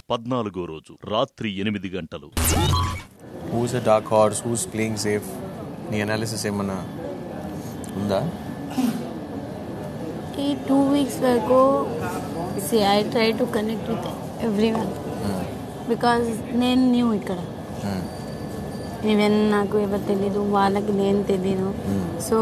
పద్నాలుగో రోజు రాత్రి ఎనిమిది గంటలు who's a dark horse who's playing safe నీ అనాలిసిస్ ఏమన్నా ఉందా ఈ టూ వీక్స్ వరకు see I try to connect with everyone because నేను న్యూ ఇక్కడ ఈవెన్ నాకు ఎవరు తెలీదు వాళ్ళకి నేను తెలీదు సో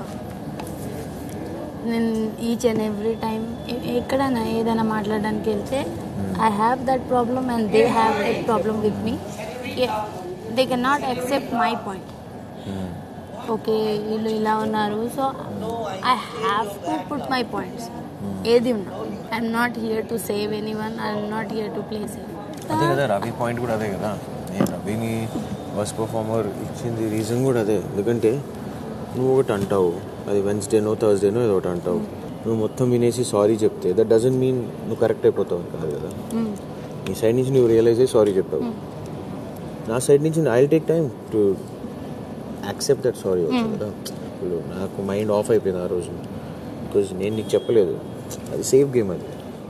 నేను ఈచ్ అండ్ ఎవ్రీ టైం ఎక్కడైనా ఏదైనా మాట్లాడడానికి వెళ్తే I have that problem and they have that problem with me they cannot accept my point okay వీళ్ళు ఇలా ఉన్నారు so I have to put my points ఏది ఉన్నా I'm not here to save anyone I'm not here to please అదే కదా Ravi point కూడా అదే కదా నేను రవిని ఫస్ట్ పర్ఫార్మర్ ఇచ్చింది రీజన్ కూడా అదే ఎందుకంటే నువ్వు ఒకటి అంటావు అది వెన్స్డేనో థర్స్డేనో ఏదో ఒకటి అంటావు నువ్వు మొత్తం వినేసి సారీ చెప్తే దట్ డజన్ మీన్ నువ్వు కరెక్ట్ అయిపోతావు అని కాదు కదా నీ సైడ్ నుంచి నువ్వు రియలైజ్ అయ్యి సారీ చెప్పావు నా సైడ్ నుంచి I take time to accept that sorry వచ్చు కదా ఇప్పుడు నాకు మైండ్ ఆఫ్ అయిపోయింది ఆ రోజు బికాజ్ నేను నీకు చెప్పలేదు అది సేఫ్ గేమ్ అది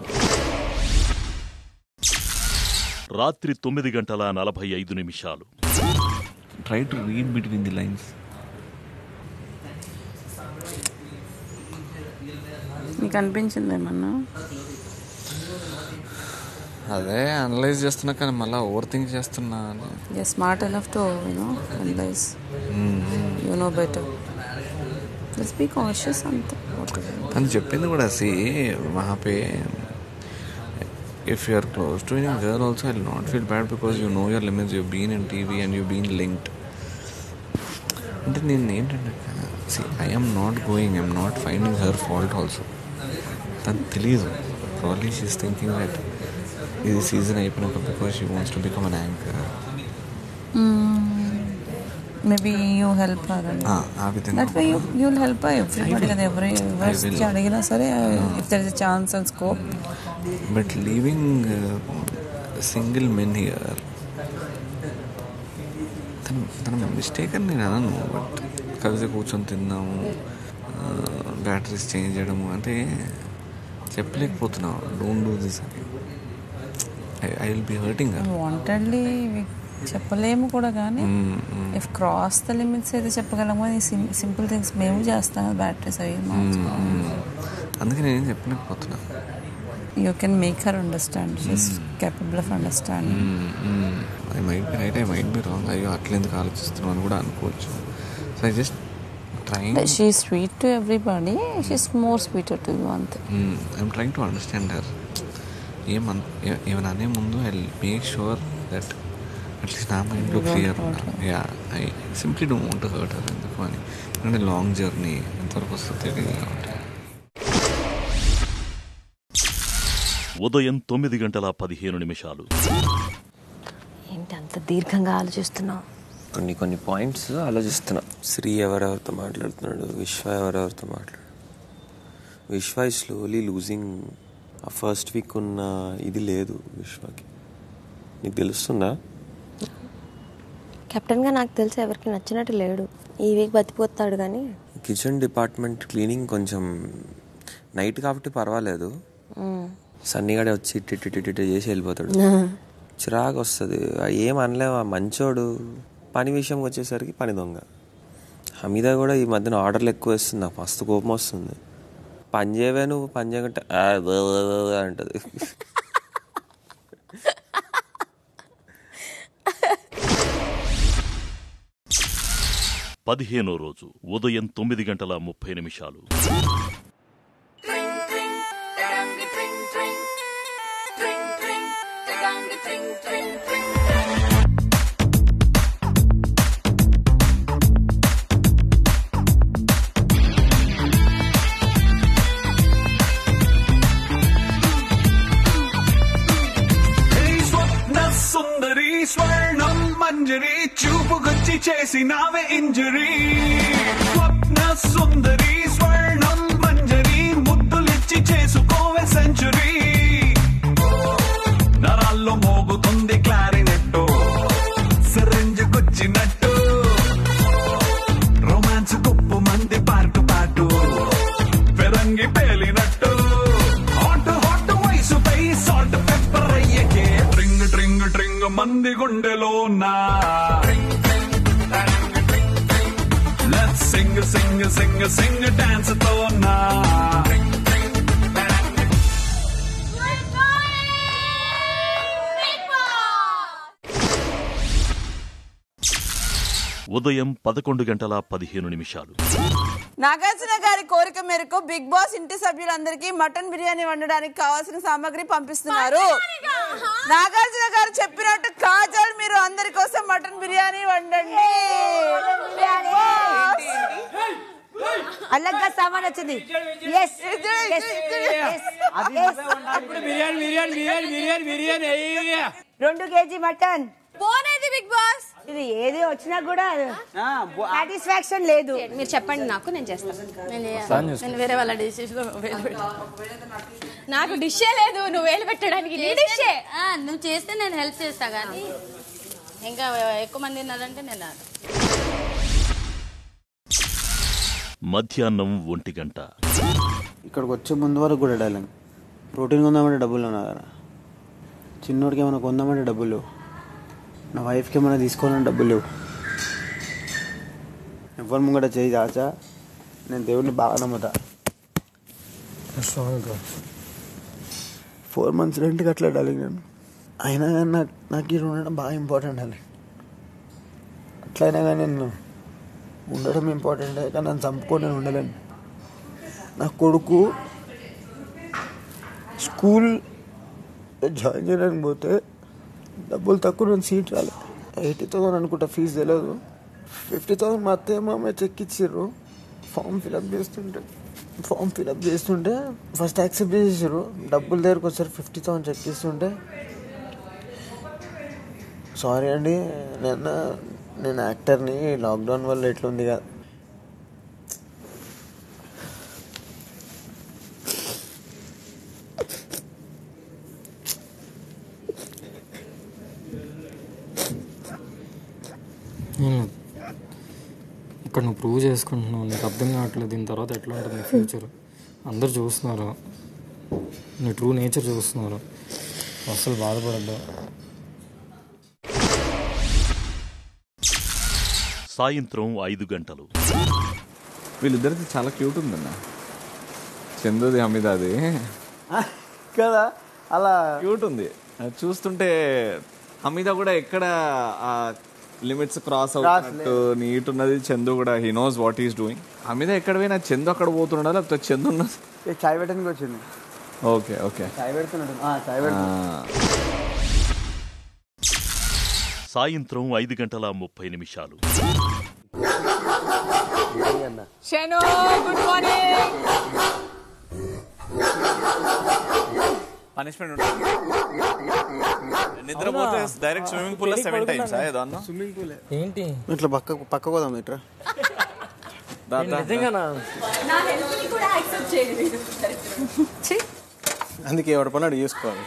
రాత్రి తొమ్మిది గంటల నలభై ఐదు నిమిషాలు try to read between the lines నీకు అనిపించింది ఏమన్నా అదే అనలైజ్ చేస్తున్నా కానీ మళ్ళీ ఓవర్ థింక్ చేస్తున్నా అని you smart enough to you know analyse you know better just be cautious అంతే తను చెప్పింది కూడా సి మహాపే if you are close to your girl also I not feel bad because you know your limits you been in TV and you been linked అంటే నేను ఏంటంటే see I'm not going I'm not finding her fault also తను తెలియదు probably she's thinking that ఇది season అయిపోయినాక because she wants to become an anchor maybe you help అని ఆ విధంగా that way you you'll help everybody కదా ఎవరి ఎవరికి అడిగినా సరే if there is chance and scope but leaving single men here తన తన మిస్టేక్ అని నేను అనను బట్ కలిసి కూర్చొని తిన్నాము బ్యాటరీస్ చేంజ్ చేయడము అంటే చెప్పలేకపోతున్నావు డోంట్ డూ దిస్ అని I will be hurting wantedly చెప్పలేము కూడా కానీ ఇఫ్ క్రాస్ ద లిమిట్స్ అయితే చెప్పగలము కానీ సింపుల్ థింగ్స్ మేము చేస్తాం బ్యాటరీస్ అవి అందుకే నేనేం చెప్పలేకపోతున్నా you can make her understand she's capable of understanding I might be right I might be wrong అయ్యో అట్లెందుకు ఆలోచిస్తున్నావు అని కూడా అనుకోవచ్చు so I just trying she sweet to everybody she's more sweeter to you అంతే I'm trying to understand her ఏమన్ ఏమైనా అనే ముందు I make sure that at least నా మైండ్లో clear yeah I simply don't want hurt her ఎందుకు అని ఎందుకంటే లాంగ్ జర్నీ ఎంతవరకు వస్తుందో తెలియదు కాబట్టి ఉదయం తొమ్మిది గంటల పదిహేను నిమిషాలు ఏంటి అంత దీర్ఘంగా ఆలోచిస్తున్నావు కొన్ని కొన్ని పాయింట్స్ ఆలోచిస్తున్నా శ్రీ ఎవరెవరితో మాట్లాడుతున్నాడు విశ్వ ఎవరెవరితో మాట్లాడు విశ్వ ఈ స్లోలీ లూజింగ్ ఆ ఫస్ట్ వీక్ ఉన్న ఇది లేదు విశ్వకి నీకు తెలుస్తుందా కెప్టెన్గా నాకు తెలిసి ఎవరికి నచ్చినట్టు లేడు ఈ వీక్ బతిపోతాడు కానీ కిచెన్ డిపార్ట్మెంట్ క్లీనింగ్ కొంచెం నైట్ కాబట్టి పర్వాలేదు సన్నీగాడే వచ్చి టిట్టి టిట్టి చేసి వెళ్ళిపోతాడు చిరాకు వస్తుంది ఏం అనలేము ఆ మంచోడు పని విషయంకి వచ్చేసరికి పని దొంగ హమీద కూడా ఈ మధ్యన ఆర్డర్లు ఎక్కువ వేస్తుంది నాకు మస్తు కోపం వస్తుంది పని చేయవే నువ్వు పని చేయకుంటే "ఆ, బా, బా, బా" అంటది పదిహేనో రోజు ఉదయం తొమ్మిది గంటల ముప్పై నిమిషాలు స్వప్న సుందరి స్వర్ణం మంజరి చూపుకొచ్చి చేసినావే ఇంజరీ స్వప్న సుందరి స్వర్ణం మంజరి ముద్దులిచ్చి చేసుకోవే సెంచురీ నరాల్లో మోగుతుంది క్లారినెట్టు సిరంజ్ గుచ్చినట్టు రొమాన్స్ కుప్పు మంది పార్టు పాటు పెరంగి పేలినట్టు హాట్ హాట్ వయసుపై సాల్ట్ పెప్పర్ అయ్యకే డ్రింక్ ఉంది గుండెలో నా Let's sing, sing, sing, sing, dance తో నా ఉదయం పదకొండు గంటల పదిహేను నిమిషాలు నాగార్జున గారి కోరిక మేరకు బిగ్ బాస్ ఇంటి సభ్యులందరికీ మటన్ బిర్యానీ వండడానికి కావాల్సిన సామాగ్రి పంపిస్తున్నారు నాగార్జున గారు చెప్పినట్టు కాజల్ మీరు అందరి కోసం మటన్ బిర్యానీ వండండి అల్లగ్గా సామాన్ వచ్చింది ఎస్ బిర్యానీ బిర్యానీ బిర్యానీ బిర్యానీ బిర్యానీ రెండు కేజీ మటన్ పోనేది బిగ్ బాస్ ఇది ఏది వచ్చినా కూడా సాటిస్ఫాక్షన్ లేదు మీరు చెప్పండి నాకు నేను చేస్తాను నేను చేయ- నేను వేరే వాళ్ళ డిషెస్ లో వేలు పెట్టా. నాకు డిషే లేదు నువ్వు వేలు పెట్టడానికి నీ డిషే ఆ, నువ్వు చేస్తే నేను హెల్ప్ చేస్తా కానీ ఇంకా ఎక్కువ మంది ఉన్నారంటే నేను రాను. మధ్యాహ్నం ఒంటి గంట ఇక్కడికి వచ్చే ముందు వరకు కూడా డైలాగ్ ప్రోటీన్ కొందామంటే డబ్బులు ఉన్నా కదా చిన్నోడికి ఏమైనా కొందామంటే డబ్బులు లేవు నా వైఫ్కి ఏమైనా తీసుకోవాలంటే డబ్బులు లేవు ఎవరి ముంగట చేయి దాచా నేను దేవుడిని బాగా నమ్ముతా ఫోర్ మంత్స్ రెంట్కి అట్లా డాలింగ్ నేను అయినా కానీ నాకు నాకు ఇక్కడ ఉండడం బాగా ఇంపార్టెంట్ అని అట్లయినా కానీ నేను ఉండడం ఇంపార్టెంట్ కానీ నన్ను చంపుకొని నేను ఉండలేను నా కొడుకు స్కూల్ జాయిన్ చేయడానికి పోతే డబ్బులు తక్కువ నేను సీట్ రాలేదు ఎయిటీ థౌసండ్ అనుకుంటా ఫీజు తెలియదు ఫిఫ్టీ థౌసండ్ మా అత్తయ్య మామయ్య చెక్ ఇచ్చారు ఫామ్ ఫిలప్ చేస్తుంటే ఫామ్ ఫిలప్ చేస్తుంటే ఫస్ట్ యాక్సెప్ట్ చేసారు డబ్బులు దగ్గరకు వచ్చారు ఫిఫ్టీ థౌసండ్ చెక్ ఇస్తుంటే సారీ అండి నేను నేను యాక్టర్ని లాక్డౌన్ వల్ల ఎట్లుంది కదా ఇక్కడ నువ్వు ప్రూవ్ చేసుకుంటున్నావు నీకు అర్థం కావట్లేదు దీని తర్వాత ఎట్లా ఉంటుంది నీ ఫ్యూచర్ అందరు చూస్తున్నారు నీ ట్రూ నేచర్ చూస్తున్నారు అస్సలు బాధపడద్దు సాయంత్రం ఐదు గంటలు వీళ్ళిద్దరిది చాలా క్యూట్ ఉందన్న చందుది అమిదాది కదా అలా క్యూట్ ఉంది అది చూస్తుంటే హమీద కూడా ఎక్కడ ఆ లిమిట్స్ క్రాస్ అవుతున్నట్టు నీట్ ఉన్నది చందు కూడా he knows what is doing Hamida ఎక్కడ పోయినా చందు అక్కడ పోతున్నాడా లేకపోతే చందు ఉన్నది ఏ చాయ్ పెట్టడానికి వచ్చింది ఓకే ఓకే చాయ్ పెడుతున్నాడు ఆ, చాయ్ పెడుతున్నాడు సాయంత్రం ఐదు గంటల ముప్పై నిమిషాలు షను గుడ్ మార్నింగ్ పనిష్మెంట్ ఉంటుంది నిద్రపోతే డైరెక్ట్ స్విమ్మింగ్ పూల్ లో సెవెన్ టైమ్స్ ఏదో అన్న స్విమ్మింగ్ పూల్ ఏంటి ఇట్లా పక్క పక్క పోదాం ఇట్రా నిజంగానా అందుకే ఎవడ పని చేసుకోవాలి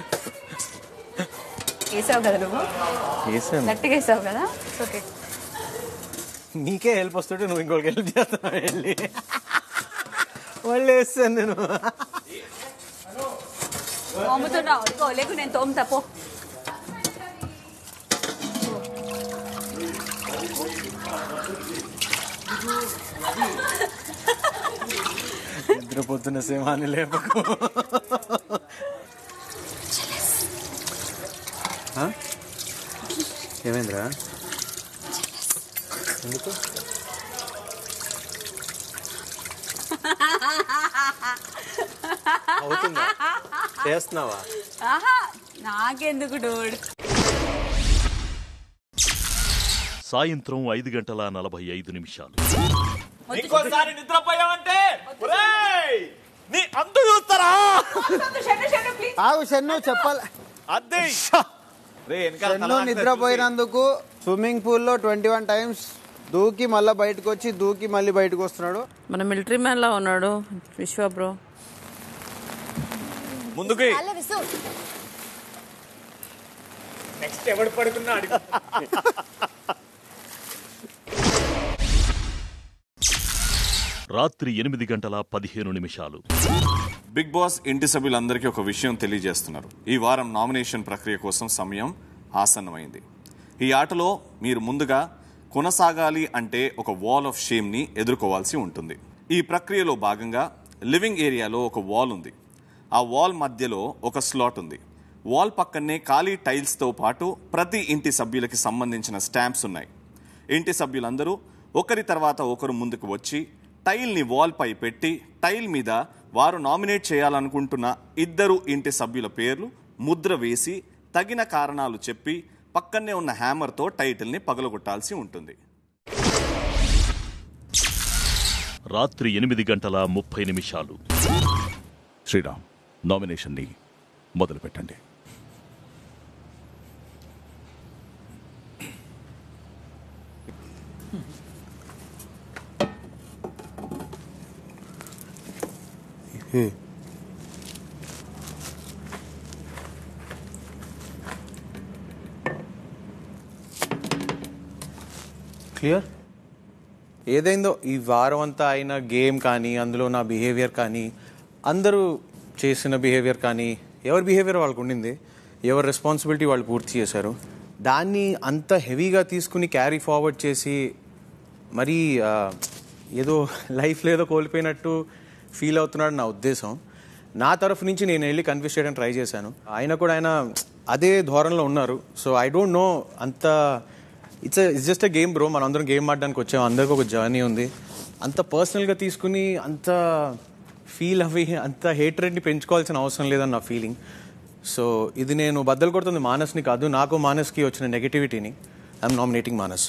వేసావు కదా నువ్వు చేసాను గట్టిగా వేసావు కదా ఓకే నీకే హెల్ప్ వస్తుంటే నువ్వు ఇంకోటికి హెల్ప్ చేస్తావు వెళ్ళి వాళ్ళు వేస్తాను నేను తోముతున్నావు ఇదిగో లేకు నేను తోముతా పో నిద్రపోతున్న సింహాన్ని లేపకు ఆ? ఏమైందిరా ఎందుకు అవుతుందా చేస్తున్నావా ఆహా నాకెందుకు డోడ్ సాయంత్రం ఐదు గంటల నలభై ఐదు నిమిషాలు ఇంకోసారి నిద్రపోయావంటే నీ అంతు చూస్తారా ఆగు షన్ను చెప్పాలి అదే రే వెనకాల షన్ను తలకాయ నిద్రపోయినందుకు స్విమ్మింగ్ పూల్లో ట్వంటీ వన్ టైమ్స్ దూకి మళ్ళీ బయటకు వచ్చి దూకి మళ్ళీ బయటకు వస్తున్నాడు మన మిలిటరీ మ్యాన్ లా ఉన్నాడు విశ్వ బ్రో ముందుకి నెక్స్ట్ ఎవడు పడుకున్నాడు రాత్రి ఎనిమిది గంటల పదిహేను నిమిషాలు బిగ్ బాస్ ఇంటి సభ్యులందరికీ ఒక విషయం తెలియజేస్తున్నారు ఈ వారం నామినేషన్ ప్రక్రియ కోసం సమయం ఆసన్నమైంది ఈ ఆటలో మీరు ముందుగా కొనసాగాలి అంటే ఒక వాల్ ఆఫ్ షేమ్ని ఎదుర్కోవాల్సి ఉంటుంది ఈ ప్రక్రియలో భాగంగా లివింగ్ ఏరియాలో ఒక వాల్ ఉంది ఆ వాల్ మధ్యలో ఒక స్లాట్ ఉంది వాల్ పక్కనే ఖాళీ టైల్స్తో పాటు ప్రతి ఇంటి సభ్యులకి సంబంధించిన స్టాంప్స్ ఉన్నాయి ఇంటి సభ్యులందరూ ఒకరి తర్వాత ఒకరు ముందుకు వచ్చి టైల్ని వాల్పై పెట్టి టైల్ మీద వారు నామినేట్ చేయాలనుకుంటున్న ఇద్దరు ఇంటి సభ్యుల పేర్లు ముద్ర వేసి తగిన కారణాలు చెప్పి పక్కనే ఉన్న హ్యామర్తో టైటిల్ని పగలగొట్టాల్సి ఉంటుంది రాత్రి ఎనిమిది గంటల ముప్పై నిమిషాలు శ్రీరామ్ నామినేషన్ని మొదలు పెట్టండి క్లియర్ ఏదైందో ఈ వారం అంతా అయిన గేమ్ కానీ అందులో నా బిహేవియర్ కానీ అందరూ చేసిన బిహేవియర్ కానీ ఎవరి బిహేవియర్ వాళ్ళకు ఉండింది ఎవరి రెస్పాన్సిబిలిటీ వాళ్ళు పూర్తి చేశారు దాన్ని అంత హెవీగా తీసుకుని క్యారీ ఫార్వర్డ్ చేసి మరీ ఆ, ఏదో లైఫ్లో ఏదో కోల్పోయినట్టు ఫీల్ అవుతున్నాడు నా ఉద్దేశం నా తరఫు నుంచి నేను వెళ్ళి కన్విన్స్ చేయడానికి ట్రై చేశాను ఆయన కూడా ఆయన అదే ధోరణిలో ఉన్నారు సో ఐ డోంట్ నో అంత it's it's just a game bro మనం అందరం గేమ్ ఆడడానికి వచ్చాం అందరికీ ఒక జర్నీ ఉంది అంత పర్సనల్గా తీసుకుని అంత ఫీల్ అవి అంత హేట్రెడ్ని పెంచుకోవాల్సిన అవసరం లేదని నా ఫీలింగ్ సో ఇది నేను బద్దలు కొడుతుంది మానస్ని కాదు నాకు మానస్కి వచ్చిన నెగటివిటీని ఐఎమ్ నామినేటింగ్ మానస్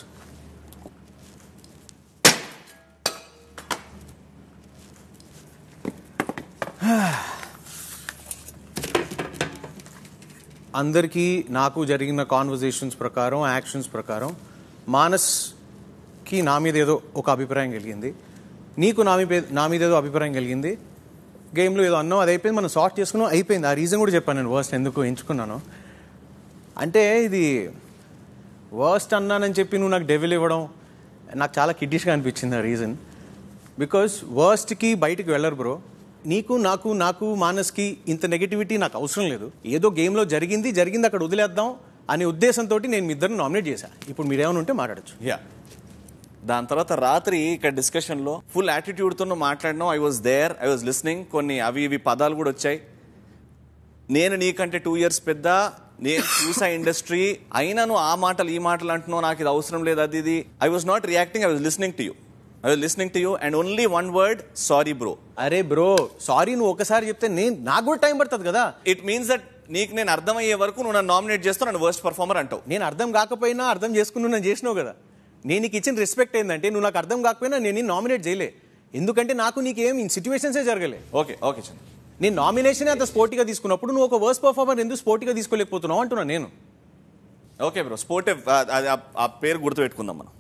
అందరికీ నాకు జరిగిన కాన్వర్జేషన్స్ ప్రకారం యాక్షన్స్ ప్రకారం మానస్కి నా మీద ఏదో ఒక అభిప్రాయం కలిగింది నీకు నా మీద నా మీద ఏదో అభిప్రాయం కలిగింది గేమ్లో ఏదో అన్నావు అది అయిపోయింది మనం సార్ట్ చేసుకున్నాం అయిపోయింది ఆ రీజన్ కూడా చెప్పాను నేను వర్స్ట్ ఎందుకు ఎంచుకున్నాను అంటే ఇది వర్స్ట్ అన్నానని చెప్పి నువ్వు నాకు డెవిల్ ఇవ్వడం నాకు చాలా కిడ్డిష్గా అనిపించింది ఆ రీజన్ బికాస్ వర్స్ట్కి బయటికి వెళ్ళరు బ్రో నీకు నాకు నాకు మానస్కి ఇంత నెగిటివిటీ నాకు అవసరం లేదు ఏదో గేమ్లో జరిగింది జరిగింది అక్కడ వదిలేద్దాం అనే ఉద్దేశంతో నేను మీ ఇద్దరిని నామినేట్ చేశాను ఇప్పుడు మీరేమైనా ఉంటే మాట్లాడచ్చు యా దాని తర్వాత రాత్రి ఇక్కడ డిస్కషన్లో ఫుల్ యాటిట్యూడ్తో మాట్లాడినాం I was there I was listening కొన్ని అవి ఇవి పదాలు కూడా వచ్చాయి నేను నీకంటే టూ ఇయర్స్ పెద్ద నేను చూసా ఇండస్ట్రీ అయినా నువ్వు ఆ మాటలు ఈ మాటలు అంటున్నావు నాకు ఇది అవసరం లేదు అది ఇది I was not reacting I was listening to you I was listening to you and only one word sorry bro అరే బ్రో సారీ నువ్వు ఒకసారి చెప్తే నేను నాకు కూడా టైం పడుతుంది కదా ఇట్ మీన్స్ దట్ నీకు నేను అర్థమయ్యే వరకు నువ్వు నన్ను నామినేట్ చేస్తావు నన్ను వర్స్ట్ పర్ఫార్మర్ అంటావు నేను అర్థం కాకపోయినా అర్థం చేసుకుని నేను చేసినావు కదా నేను నీకు ఇచ్చిన రెస్పెక్ట్ ఏంటంటే నువ్వు నాకు అర్థం కాకపోయినా నేను నిన్ను నామినేట్ చేయలే ఎందుకంటే నాకు నీకేం సిచ్యువేషన్సే జరగలే ఓకే ఓకే చంద్ర నేను నామినేషన్ అంత స్పోర్టిగా తీసుకున్నప్పుడు నువ్వు ఒక వర్స్ పర్ఫార్మర్ ఎందుకు స్పోర్టిగా తీసుకోలేకపోతున్నావు అంటున్నా నేను ఓకే బ్రో స్పోర్టివ్ అది ఆ- ఆ పేరు గుర్తుపెట్టుకుందాం మనం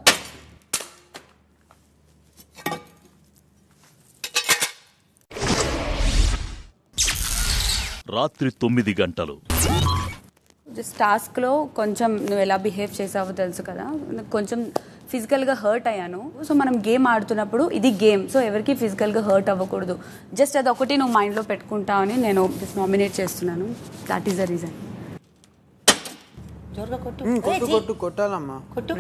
రాత్రి తొమ్మిది గంటలు జస్ట్ టాస్క్లో కొంచెం నువ్వు ఎలా బిహేవ్ చేసావో తెలుసు కదా నాకు కొంచెం ఫిజికల్గా హర్ట్ అయ్యాను సో మనం గేమ్ ఆడుతున్నప్పుడు ఇది గేమ్ సో ఎవరికి ఫిజికల్గా హర్ట్ అవ్వకూడదు జస్ట్ అది ఒకటి నువ్వు మైండ్లో పెట్టుకుంటావని నేను జస్ట్ నామినేట్ చేస్తున్నాను దాట్ ఈస్ ద రీజన్ జోరుగా కొట్టు ఉమ్, కొట్టు కొట్టు కొట్టాలమ్మా కొట్టు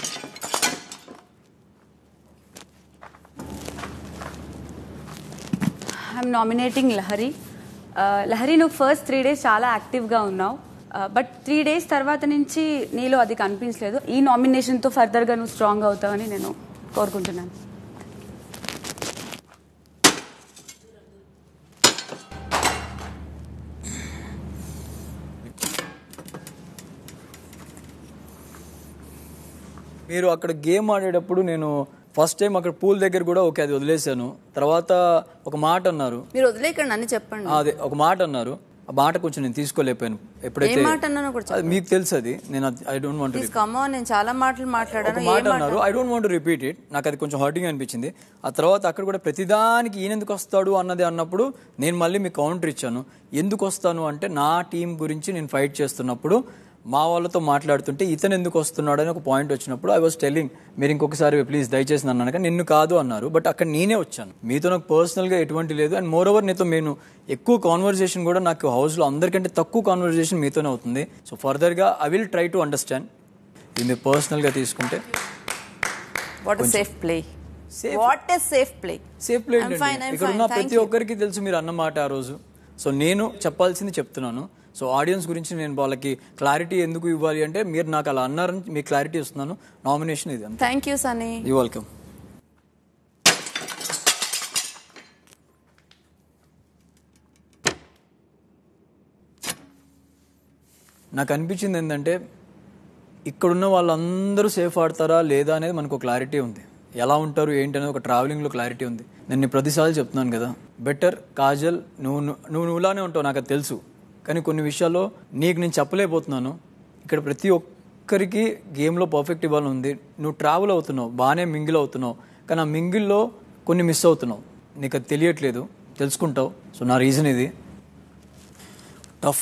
ఐఎమ్ నామినేటింగ్ లహరి ఆ, లహరి నువ్వు ఫస్ట్ త్రీ డేస్ చాలా యాక్టివ్గా ఉన్నావు బట్ త్రీ డేస్ తర్వాత నుంచి నీలో అది కనిపించలేదు ఈ నామినేషన్తో ఫర్దర్గా నువ్వు స్ట్రాంగ్ అవుతావని నేను కోరుకుంటున్నాను మీరు అక్కడ గేమ్ ఆడేటప్పుడు నేను ఫస్ట్ టైం అక్కడ పూల్ దగ్గర కూడా ఓకే అది వదిలేశాను తర్వాత ఒక మాట అన్నారు మీరు వదిలేకండి అన్ని చెప్పండి ఆ, అదే ఒక మాట అన్నారు ఆ మాట కొంచెం నేను తీసుకోలేకపోయాను ఎప్పుడైతే ఏం మాట అన్నానో కూడా అది మీకు తెలుసు అది నేను I don't want please come నేను చాలా మాటలు ఒక మాట్లాడాను మాట ఏం అన్నారు I don't want repeat it నాకు అది కొంచెం హర్టింగ్ అనిపించింది ఆ తర్వాత అక్కడ కూడా ప్రతిదానికి ఈయన ఎందుకు వస్తాడు అన్నది అన్నప్పుడు నేను మళ్ళీ మీకు కౌంటర్ ఇచ్చాను ఎందుకు వస్తాను అంటే నా టీం గురించి నేను ఫైట్ చేస్తున్నప్పుడు మా వాళ్ళతో మాట్లాడుతుంటే ఇతను ఎందుకు వస్తున్నాడు అని ఒక పాయింట్ వచ్చినప్పుడు ఐ వాస్ టెల్లింగ్ మీరు ఇంకొకసారి ప్లీజ్ దయచేసి నన్ను అనగా నిన్ను కాదు అన్నారు బట్ అక్కడ నేనే వచ్చాను మీతో నాకు పర్సనల్గా ఎటువంటి లేదు అండ్ మోర్ ఓవర్ నీతో నేను ఎక్కువ కాన్వర్జేషన్ కూడా నాకు హౌస్లో అందరికంటే తక్కువ కాన్వర్జేషన్ మీతోనే అవుతుంది సో ఫర్దర్గా I will try to understand ఇది మీరు పర్సనల్గా తీసుకుంటే వాట్ కొంచెం. Safe play what a safe play safe play ఇక్కడ ఉన్న ప్రతి ఒక్కరికి తెలుసు మీరు అన్నమాట ఆ రోజు సో నేను చెప్పాల్సింది చెప్తున్నాను సో ఆడియన్స్ గురించి నేను వాళ్ళకి క్లారిటీ ఎందుకు ఇవ్వాలి అంటే మీరు నాకు అలా అన్నారని మీకు క్లారిటీ ఇస్తున్నాను నామినేషన్ ఇది అంతే thank you Sunny you welcome నాకు అనిపించింది ఏంటంటే ఇక్కడున్న వాళ్ళందరూ సేఫ్ ఆడతారా లేదా అనేది మనకు క్లారిటీ ఉంది ఎలా ఉంటారు ఏంటి అనేది ఒక ట్రావెలింగ్లో క్లారిటీ ఉంది నేను నీ ప్రతిసారి చెప్తున్నాను కదా బెటర్ కాజల్ నువ్వు నువ్వు నువ్వులానే ఉంటావు నాకు అది తెలుసు కానీ కొన్ని విషయాల్లో నీకు నేను చెప్పలేకపోతున్నాను ఇక్కడ ప్రతి ఒక్కరికి గేమ్లో పర్ఫెక్ట్ ఇవ్వాలని ఉంది నువ్వు ట్రావెల్ అవుతున్నావు బాగానే మింగిల్ అవుతున్నావు కానీ ఆ మింగిల్లో కొన్ని మిస్ అవుతున్నావు నీకు అది తెలియట్లేదు తెలుసుకుంటావు సో నా రీజన్ ఇది టఫ్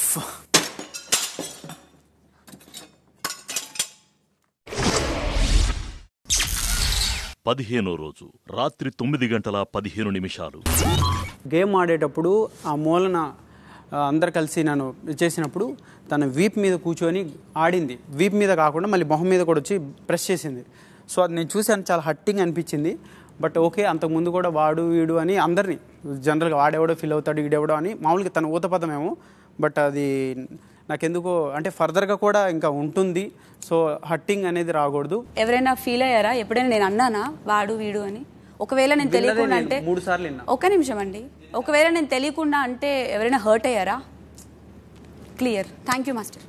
పదిహేనో రోజు రాత్రి తొమ్మిది గంటల పదిహేను నిమిషాలు గేమ్ ఆడేటప్పుడు ఆ మూలన ఆ, అందరు కలిసి నన్ను చేసినప్పుడు తన వీప్ మీద కూర్చొని ఆడింది వీప్ మీద కాకుండా మళ్ళీ మొహం మీద కూడా వచ్చి ప్రెస్ చేసింది సో అది నేను చూశాను చాలా హట్టింగ్ అనిపించింది బట్ ఓకే అంతకుముందు కూడా వాడు వీడు అని అందరినీ జనరల్గా వాడెవడో ఫీల్ అవుతాడు వీడెవడో అని మామూలుగా తన ఊతపదమేమో బట్ అది నాకెందుకో అంటే ఫర్దర్గా కూడా ఇంకా ఉంటుంది సో హట్టింగ్ అనేది రాకూడదు ఎవరైనా ఫీల్ అయ్యారా ఎప్పుడైనా నేను అన్నానా వాడు వీడు అని ఒకవేళ నేను విన్నదే తెలియకుండా నేను అంటే మూడు సార్లు విన్నా ఒక్క నిమిషం అండి ఒకవేళ నేను తెలియకుండా అంటే ఎవరైనా హర్ట్ అయ్యారా clear thank you master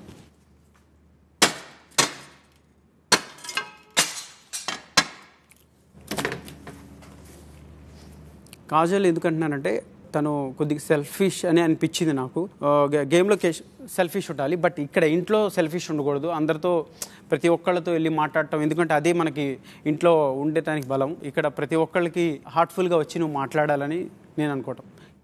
Kajal ఎందుకంటున్నానంటే తను కొద్దిగా సెల్ఫిష్ అని అనిపించింది నాకు ఆ, గే- గేమ్లో సెల్ఫిష్ ఉండాలి బట్ ఇక్కడ ఇంట్లో సెల్ఫిష్ ఉండకూడదు అందరితో ప్రతి ఒక్కళ్ళతో వెళ్ళి మాట్లాడటం ఎందుకంటే అదే మనకి ఇంట్లో ఉండటానికి బలం ఇక్కడ ప్రతి ఒక్కళ్ళకి హార్ట్ఫుల్గా వచ్చి నువ్వు మాట్లాడాలని నేను అనుకోవటం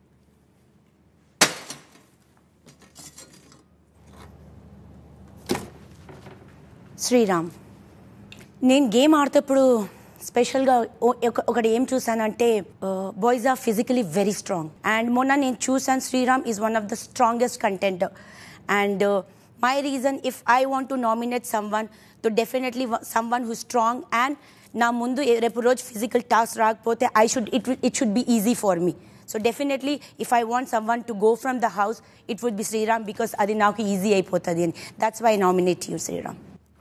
శ్రీరామ్ నేను గేమ్ ఆడేటప్పుడు స్పెషల్గా ఓ- ఒక- ఒకటి ఏం చూసానంటే boys are physically very strong and మొన్న నేను చూసాను Sriram is one of the strongest content and my reason if I want to nominate someone తో definitely someone who strong and నా ముందు ఏ- రేపు రోజు ఫిజికల్ టాస్క్ రాకపోతే I should it it should be easy for me so definitely if I want someone to go from the house it would B Sriram because అది నాకు easy అయిపోతుంది అని that's why nominate you Sriram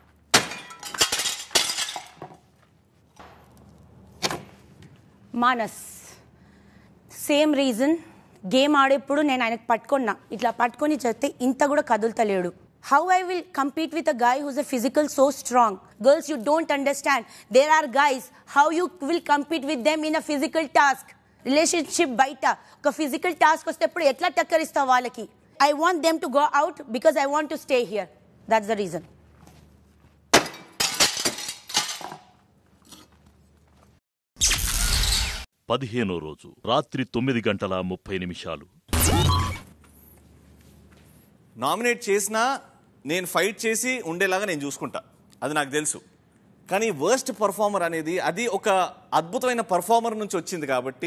Manas same reason game ఆడేప్పుడు నేను ఆయనకు పట్టుకున్నా ఇట్లా పట్టుకొని చెప్తే ఇంత కూడా కదులుతలేడు how I will compete with a guy who's a physical so strong girls you don't understand there are guys how you will compete with them in a physical task relationship బయట ఒక ఫిజికల్ టాస్క్ వస్తేప్పుడు ఎట్లా టక్కరిస్తావు వాళ్ళకి I want them to go out because I want to stay here that's the reason పదిహేనో రోజు రాత్రి తొమ్మిది గంటల ముప్పై నిమిషాలు నామినేట్ చేసినా నేను ఫైట్ చేసి ఉండేలాగా నేను చూసుకుంటా అది నాకు తెలుసు కానీ వర్స్ట్ పర్ఫార్మర్ అనేది అది ఒక అద్భుతమైన పర్ఫార్మర్ నుంచి వచ్చింది కాబట్టి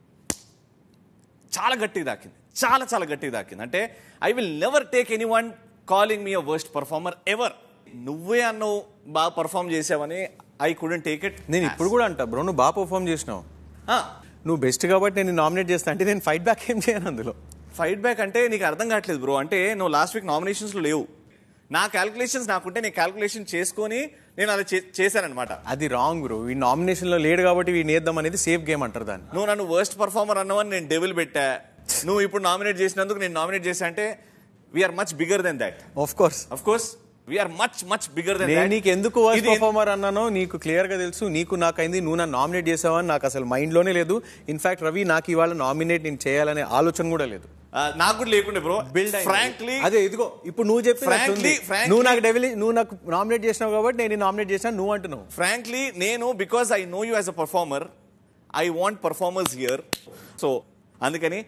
చాలా గట్టిగా దాకింది చాలా చాలా గట్టిగా దాకింది అంటే I will never take anyone calling me a worst performer ever నువ్వే అన్నావు బాగా పర్ఫామ్ చేసావని ఐ కుడెంట్ టేక్ ఇట్ నేను ఇప్పుడు కూడా అంటా బ్రో నువ్వు బాగా పర్ఫామ్ చేసినావు నువ్వు బెస్ట్ కాబట్టి నేను నామినేట్ చేస్తా అంటే నేను ఫైట్ బ్యాక్ ఏం చేయను అందులో ఫైట్ బ్యాక్ అంటే నీకు అర్థం కావట్లేదు బ్రో అంటే నువ్వు లాస్ట్ వీక్ నామినేషన్స్లో లేవు నా క్యాల్కులేషన్స్ నాకుంటే నేను క్యాల్కులేషన్ చేసుకొని నేను అలా చే- చేశానన్నమాట అది రాంగ్ బ్రో ఈ నామినేషన్ లో లేడు కాబట్టి వీడిని వేద్దాం అనేది సేఫ్ గేమ్ అంటారు దాన్ని నువ్వు నన్ను వర్స్ట్ పర్ఫార్మర్ అన్నవని నేను డెవిల్ పెట్టా నువ్వు ఇప్పుడు నామినేట్ చేసినందుకు నేను నామినేట్ చేశా అంటే we're much bigger than that of course of course we're much much bigger than నేను నీకు ఎందుకు వర్స్ట్ పర్ఫార్మర్ అన్నానో నీకు క్లియర్ గా తెలుసు నీకు నాకైంది నువ్వు నన్ను నామినేట్ చేసావని నాకు అసలు మైండ్ లోనే లేదు ఇన్ఫాక్ట్ రవి నాకు ఇవాళ నామినేట్ నేను చేయాలనే ఆలోచన కూడా లేదు నాకు కూడా లేకుండే బ్రో బిల్డ్ ఫ్రాంక్లీ అదే ఇదిగో ఇప్పుడు నువ్వు చెప్పి Frankly- frankly- నువ్వు నాకు డెవిల్ నువ్వు నాకు నామినేట్ చేసినావు కాబట్టి నేను నామినేట్ చేసినా నువ్వు అంటున్నావు ఫ్రాంక్లీ నేను because I know you as a performer I want performers here so అందుకని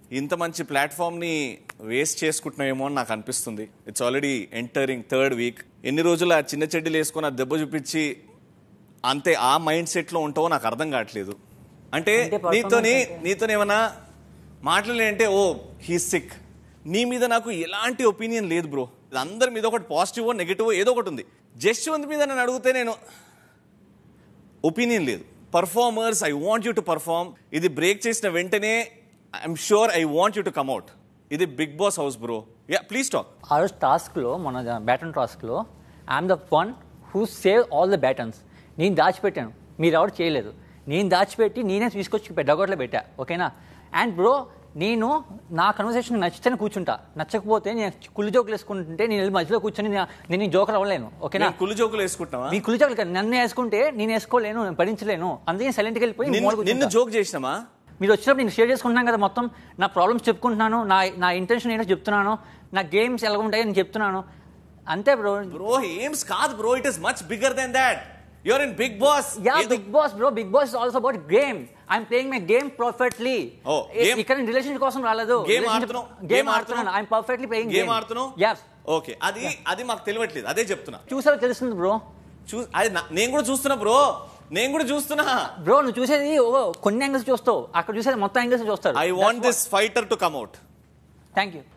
ఇంత మంచి ప్లాట్ఫామ్ని వేస్ట్ చేసుకుంటున్నామేమో అని నాకు అనిపిస్తుంది it's already entering third week ఎన్ని రోజులు ఆ చిన్న చెడ్డీలు వేసుకొని ఆ దెబ్బ చూపించి అంతే ఆ మైండ్ సెట్లో ఉంటావో నాకు అర్థం కావట్లేదు అంటే performance నీతోని అంటే- నీతోని ఏమన్నా మాట్లాడలేంటే ఓ హీ సిక్ నీ మీద నాకు ఎలాంటి ఒపీనియన్ లేదు బ్రో అందరి మీద ఒకటి పాజిటివ్ నెగిటివ్ ఏదో ఒకటి ఉంది జస్వంత్ మీద నన్ను అడిగితే నేను ఒపీనియన్ లేదు performers I want you to perform ఇది బ్రేక్ చేసిన వెంటనే I'm sure I want you to come out ఇది Bigg Boss house bro yeah please talk ఆ రోజు టాస్క్లో మన బ్యాటన్ టాస్క్లో I'm the one who save all the batons నేను దాచిపెట్టాను మీరు ఎవరు చేయలేదు నేను దాచిపెట్టి నేనే తీసుకొచ్చి డగోట్లో పెట్టా ఓకేనా అండ్ బ్రో నేను నా కన్వర్సేషన్ నచ్చితేనే కూర్చుంటా నచ్చకపోతే నేను కుళ్ళు జోకులు వేసుకుంటుంటే నేను వెళ్ళి మధ్యలో కూర్చొని నేను- నేను ఈ జోకర్ అవ్వలేను ఓకేనా నేను కుళ్ళు జోకులు వేసుకుంటున్నావా మీ కుళ్ళు జోకులు కాదు, నన్ను వేసుకుంటే నేను వేసుకోలేను నేను భరించలేను అందుకే సైలెంట్కి వెళ్ళిపోయి నిన్ను- మూల కూర్చుంటా. నిన్ను జోక్ చేసినామా మీరు వచ్చినప్పుడు నేను షేర్ చేసుకుంటున్నాను కదా మొత్తం నా ప్రాబ్లమ్స్ చెప్పుకుంటున్నాను నా నా ఇంటెన్షన్ ఏంటో చెప్తున్నాను నా గేమ్స్ ఎలా ఉంటాయో నేను చెప్తున్నాను అంతే బ్రో బ్రో ఏమ్స్ కాదు bro it is much bigger than that your in Bigg Boss yeah Bigg Boss bro Bigg Boss is also about game I'm playing my game perfectly Oh, game- ఇక్కడ relation కోసం రాలేదు game ఆడుతున్నావు game ఆడుతున్నాను I'm perfectly playing game ఆడుతున్నావు yeah okay అది అది మాకు తెలియట్లేదు అదే చెప్తున్నా చూసారు తెలుస్తుంది బ్రో చూ అది నా- నేను కూడా చూస్తున్నా బ్రో నేను కూడా చూస్తున్నా బ్రో నువ్వు చూసేది ఓ కొన్ని యాంగిల్స్ చూస్తావు అక్కడ చూసేది మొత్తం యాంగిల్స్ చూస్తారు I want this fighter to come out thank you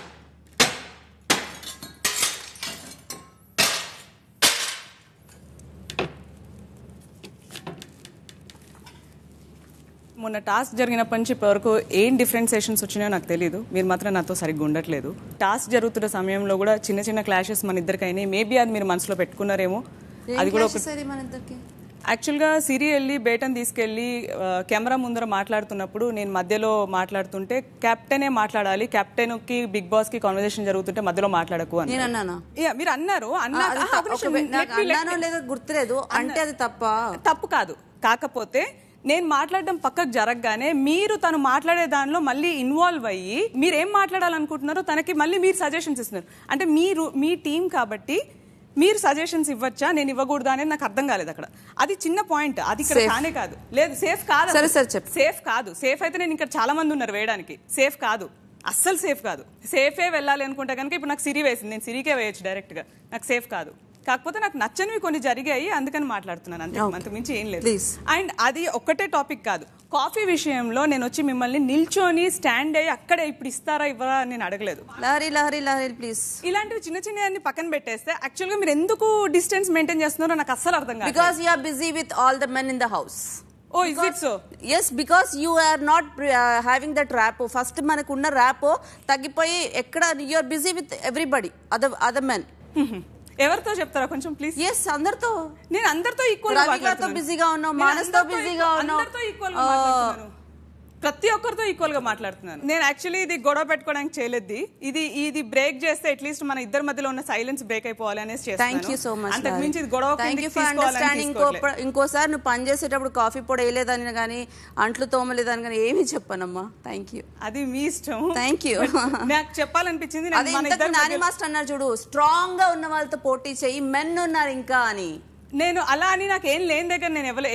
మొన్న టాస్క్ జరిగినప్పటి నుంచి ఇప్పటి వరకు ఏం డిఫరెన్సియేషన్స్ వచ్చినాయో నాకు తెలియదు మీరు మాత్రం నాతో సరిగ్గా ఉండట్లేదు టాస్క్ జరుగుతున్న సమయంలో కూడా చిన్న చిన్న క్లాషెస్ మన ఇద్దరికైనాయి మేబీ అది మీరు మనసులో పెట్టుకున్నారేమో అది కూడా ఒక మన ఇద్దరికి యాక్చువల్గా సిరి వెళ్ళి బేటన్ తీసుకెళ్ళి ఆ, కెమెరా ముందర మాట్లాడుతున్నప్పుడు నేను మధ్యలో మాట్లాడుతుంటే కెప్టెనే మాట్లాడాలి కెప్టెన్కి బిగ్ బాస్ కి కాన్వర్సేషన్ జరుగుతుంటే మధ్యలో మాట్లాడకు అని నేను అన్నానా Yeah, మీరు అన్నారు అన్నా- అది ఆహా, త- ఒక నిమిషం, ఒకవే- let నాకు me- let అన్నానో me- లేదో గుర్తులేదు అంటే అది తప్ప తప్పు కాదు కాకపోతే నేను మాట్లాడడం పక్కకు జరగగానే మీరు తను మాట్లాడే దానిలో మళ్ళీ ఇన్వాల్వ్ అయ్యి మీరు ఏం మాట్లాడాలనుకుంటున్నారో తనకి మళ్ళీ మీరు సజెషన్స్ ఇస్తున్నారు అంటే మీరు మీ టీం కాబట్టి మీరు సజెషన్స్ ఇవ్వచ్చా నేను ఇవ్వకూడదా అనేది నాకు అర్థం కాలేదు అక్కడ అది చిన్న పాయింట్ అది ఇక్కడ Safe. కానే కాదు లేదు సేఫ్ కాదు సరే, అసలు. సరే, చెప్పు. సేఫ్ కాదు సేఫ్ అయితే నేను ఇక్కడ చాలా మంది ఉన్నారు వేయడానికి సేఫ్ కాదు అస్సలు సేఫ్ కాదు సేఫే వెళ్ళాలి అనుకుంటే కనుక ఇప్పుడు నాకు సిరి వేసింది నేను సిరికే వేయచ్చు డైరెక్ట్ గా నాకు సేఫ్ కాదు కాకపోతే నాకు నచ్చనివి కొన్ని జరిగాయి అందుకని మాట్లాడుతున్నాను అంతే అంతకు మించి ఏం లేదు అండ్ అది ఒక్కటే టాపిక్ కాదు కాఫీ విషయంలో నేను వచ్చి మిమ్మల్ని నిల్చొని స్టాండ్ అయ్యి అక్కడే ఇప్పుడు ఇస్తారా ఇవ్వరా అని నేను అడగలేదు లహరి లహరి లహరి ప్లీజ్ ఇలాంటివి చిన్న చిన్న అన్ని పక్కన పెట్టేస్తే యాక్చువల్ గా మీరు ఎందుకు డిస్టెన్స్ మెయింటైన్ చేస్తున్నారో నాకు అస్సలు అర్థం కాదు because you are busy with all the men in the house oh is it so yes because you are not having that rapport first మనకున్న ర్యాపో తగ్గిపోయి ఎక్కడ you are busy with everybody other other men ఎవరితో చెప్తారా కొంచెం please yes అందరితో నేను అందరితో equal Ravi గారితో బిజీగా ఉన్నావు మానస్తో బిజీగా ఉన్నావు అందరితో ఈక్వల్ గా మాట్లాడుతున్నాను ప్రతి ఒక్కరితో ఈక్వల్ గా మాట్లాడుతున్నాను నేను యాక్చువల్లీ ఇది గొడవ పెట్టుకోవడానికి చేయలేదు ఇది ఇది బ్రేక్ చేస్తే అట్లీస్ట్ మన ఇద్దరి మధ్యలో ఉన్న సైలెన్స్ బ్రేక్ అయిపోవాలి అనేసి థ్యాంక్ యూ సో మచ్ అంతకు మించి ఇది గొడవ థ్యాంక్ యూ కిందకి ఫర్ తీసుకోవాలని అండర్స్టాండింగ్ ఇంకో తీసుకోవట్లేదు. ఇంకోసారి నువ్వు పని చేసేటప్పుడు కాఫీ పొడి వేయలేదని కానీ అంట్లు తోమలేదని కానీ ఏమీ చెప్పనమ్మా థ్యాంక్ యూ అది మీ ఇష్టం థ్యాంక్ యూ నాకు చెప్పాలనిపించింది నేను అదే మన ఇంతకు ఇద్దరి నాని మధ్య- మాస్టర్ అన్నారు చూడు స్ట్రాంగ్ గా ఉన్న వాళ్ళతో పోటీ చేయి మెన్ ఉన్నారు ఇంకా అని నేను అలా అని నాకు ఏం లేని దగ్గర నేను ఎవరు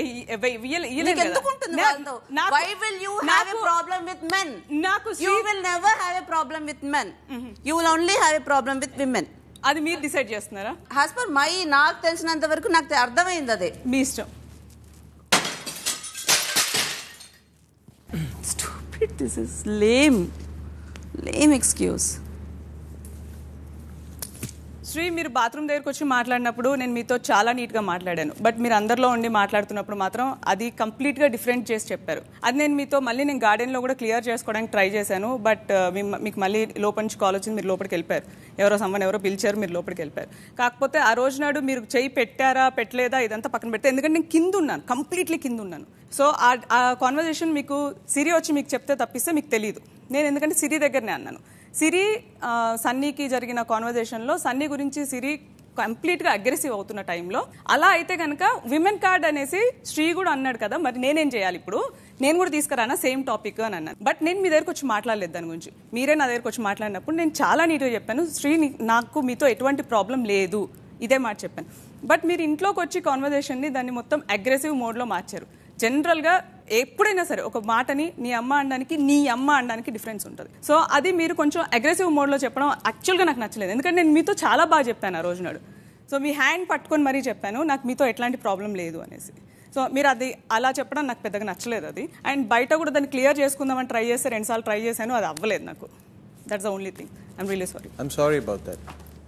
నీకు ఎందుకు ఉంటుంది వాళ్ళతో why will you have a problem with men నాకు you will never have a problem with men you will only have a problem with women అది మీరు డిసైడ్ చేస్తున్నారా యాజ్ పర్ మై నాకు తెలిసినంత వరకు నాకు తె- అర్థమైంది అదే మీ ఇష్టం stupid this is lame lame excuse Shri మీరు బాత్రూమ్ దగ్గరకు వచ్చి మాట్లాడినప్పుడు నేను మీతో చాలా నీట్గా మాట్లాడాను బట్ మీరు అందరిలో ఉండి మాట్లాడుతున్నప్పుడు మాత్రం అది కంప్లీట్గా డిఫరెంట్ చేసి చెప్పారు అది నేను మీతో మళ్ళీ నేను గార్డెన్లో కూడా క్లియర్ చేసుకోవడానికి ట్రై చేశాను బట్ మీకు మళ్ళీ లోపల నుంచి కాల్ వచ్చింది మీరు లోపలికి వెళ్ళిపోయారు ఎవరో సమ్మని ఎవరో పిలిచారు మీరు లోపలికి వెళ్ళిపోయారు కాకపోతే ఆ రోజు నాడు మీరు చెయ్యి పెట్టారా పెట్టలేదా ఇదంతా పక్కన పెడితే ఎందుకంటే నేను కింద ఉన్నాను కంప్లీట్లీ కింద ఉన్నాను సో ఆ- ఆ కాన్వర్జేషన్ మీకు సిరి వచ్చి మీకు చెప్తే తప్పిస్తే మీకు తెలియదు నేను ఎందుకంటే సిరి దగ్గరనే అన్నాను సిరి ఆ, సన్నీకి జరిగిన కాన్వర్జేషన్లో సన్నీ గురించి సిరి కంప్లీట్గా అగ్రెసివ్ అవుతున్న టైంలో అలా అయితే కనుక విమెన్ కార్డ్ అనేసి శ్రీ కూడా అన్నాడు కదా మరి నేనేం చేయాలి ఇప్పుడు నేను కూడా తీసుకురానా సేమ్ టాపిక్ అని అన్నాను బట్ నేను మీ దగ్గరకు వచ్చి మాట్లాడలేదు దాని గురించి మీరే నా దగ్గరకు వచ్చి మాట్లాడినప్పుడు నేను చాలా నీట్గా చెప్పాను శ్రీ నీ- నాకు మీతో ఎటువంటి ప్రాబ్లం లేదు ఇదే మాట చెప్పాను బట్ మీరు ఇంట్లోకి వచ్చి కాన్వర్జేషన్ని దాన్ని మొత్తం అగ్రెసివ్ మోడ్లో మార్చారు జనరల్గా ఎప్పుడైనా సరే ఒక మాటని నీ అమ్మ అనడానికి నీ అమ్మ అనడానికి డిఫరెన్స్ ఉంటుంది సో అది మీరు కొంచెం అగ్రెసివ్ మోడ్లో చెప్పడం యాక్చువల్గా నాకు నచ్చలేదు ఎందుకంటే నేను మీతో చాలా బాగా చెప్పాను ఆ రోజు నాడు సో మీ హ్యాండ్ పట్టుకొని మరీ చెప్పాను నాకు మీతో ఎట్లాంటి ప్రాబ్లం లేదు అనేసి సో మీరు అది అలా చెప్పడం నాకు పెద్దగా నచ్చలేదు అది అండ్ బయట కూడా దాన్ని క్లియర్ చేసుకుందామని ట్రై చేస్తే రెండుసార్లు ట్రై చేశాను అది అవ్వలేదు నాకు that's the only thing I'm really sorry I'm sorry about that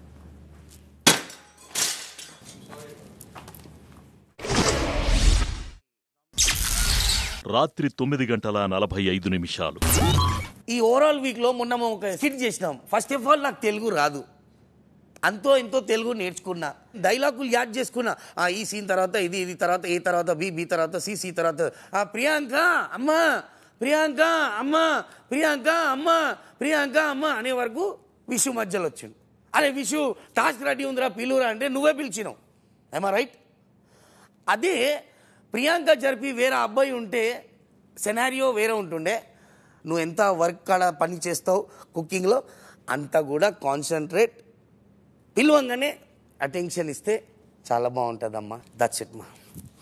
రాత్రి తొమ్మిది గంటల నలభై ఐదు నిమిషాలు ఈ ఓవరాల్ వీక్లో మొన్న మేము ఒక స్కిట్ చేసినాం ఫస్ట్ ఆఫ్ ఆల్ నాకు తెలుగు రాదు అంతో ఎంతో తెలుగు నేర్చుకున్నా డైలాగులు యాడ్ చేసుకున్నా ఆ, ఈ సీన్ తర్వాత ఇది ఇది తర్వాత ఏ తర్వాత బి బి తర్వాత సి సి తర్వాత ఆ, ప్రియాంక అమ్మ ప్రియాంక అమ్మ ప్రియాంక అమ్మ ప్రియాంక అమ్మ అనే వరకు విషు మధ్యలో వచ్చిండు అరే విషు టాస్క్ రెడీ ఉందిరా పిలువురా అంటే నువ్వే పిలిచినావు ఏమా రైట్ అదే ప్రియాంక జరిపి వేరే అబ్బాయి ఉంటే సెనారియో వేరే ఉంటుండే నువ్వు ఎంత వర్క్ కాడ పని చేస్తావు కుకింగ్లో అంత కూడా కాన్సన్ట్రేట్ పిలవంగానే అటెన్షన్ ఇస్తే చాలా బాగుంటుందమ్మా దట్స్ ఇట్ మా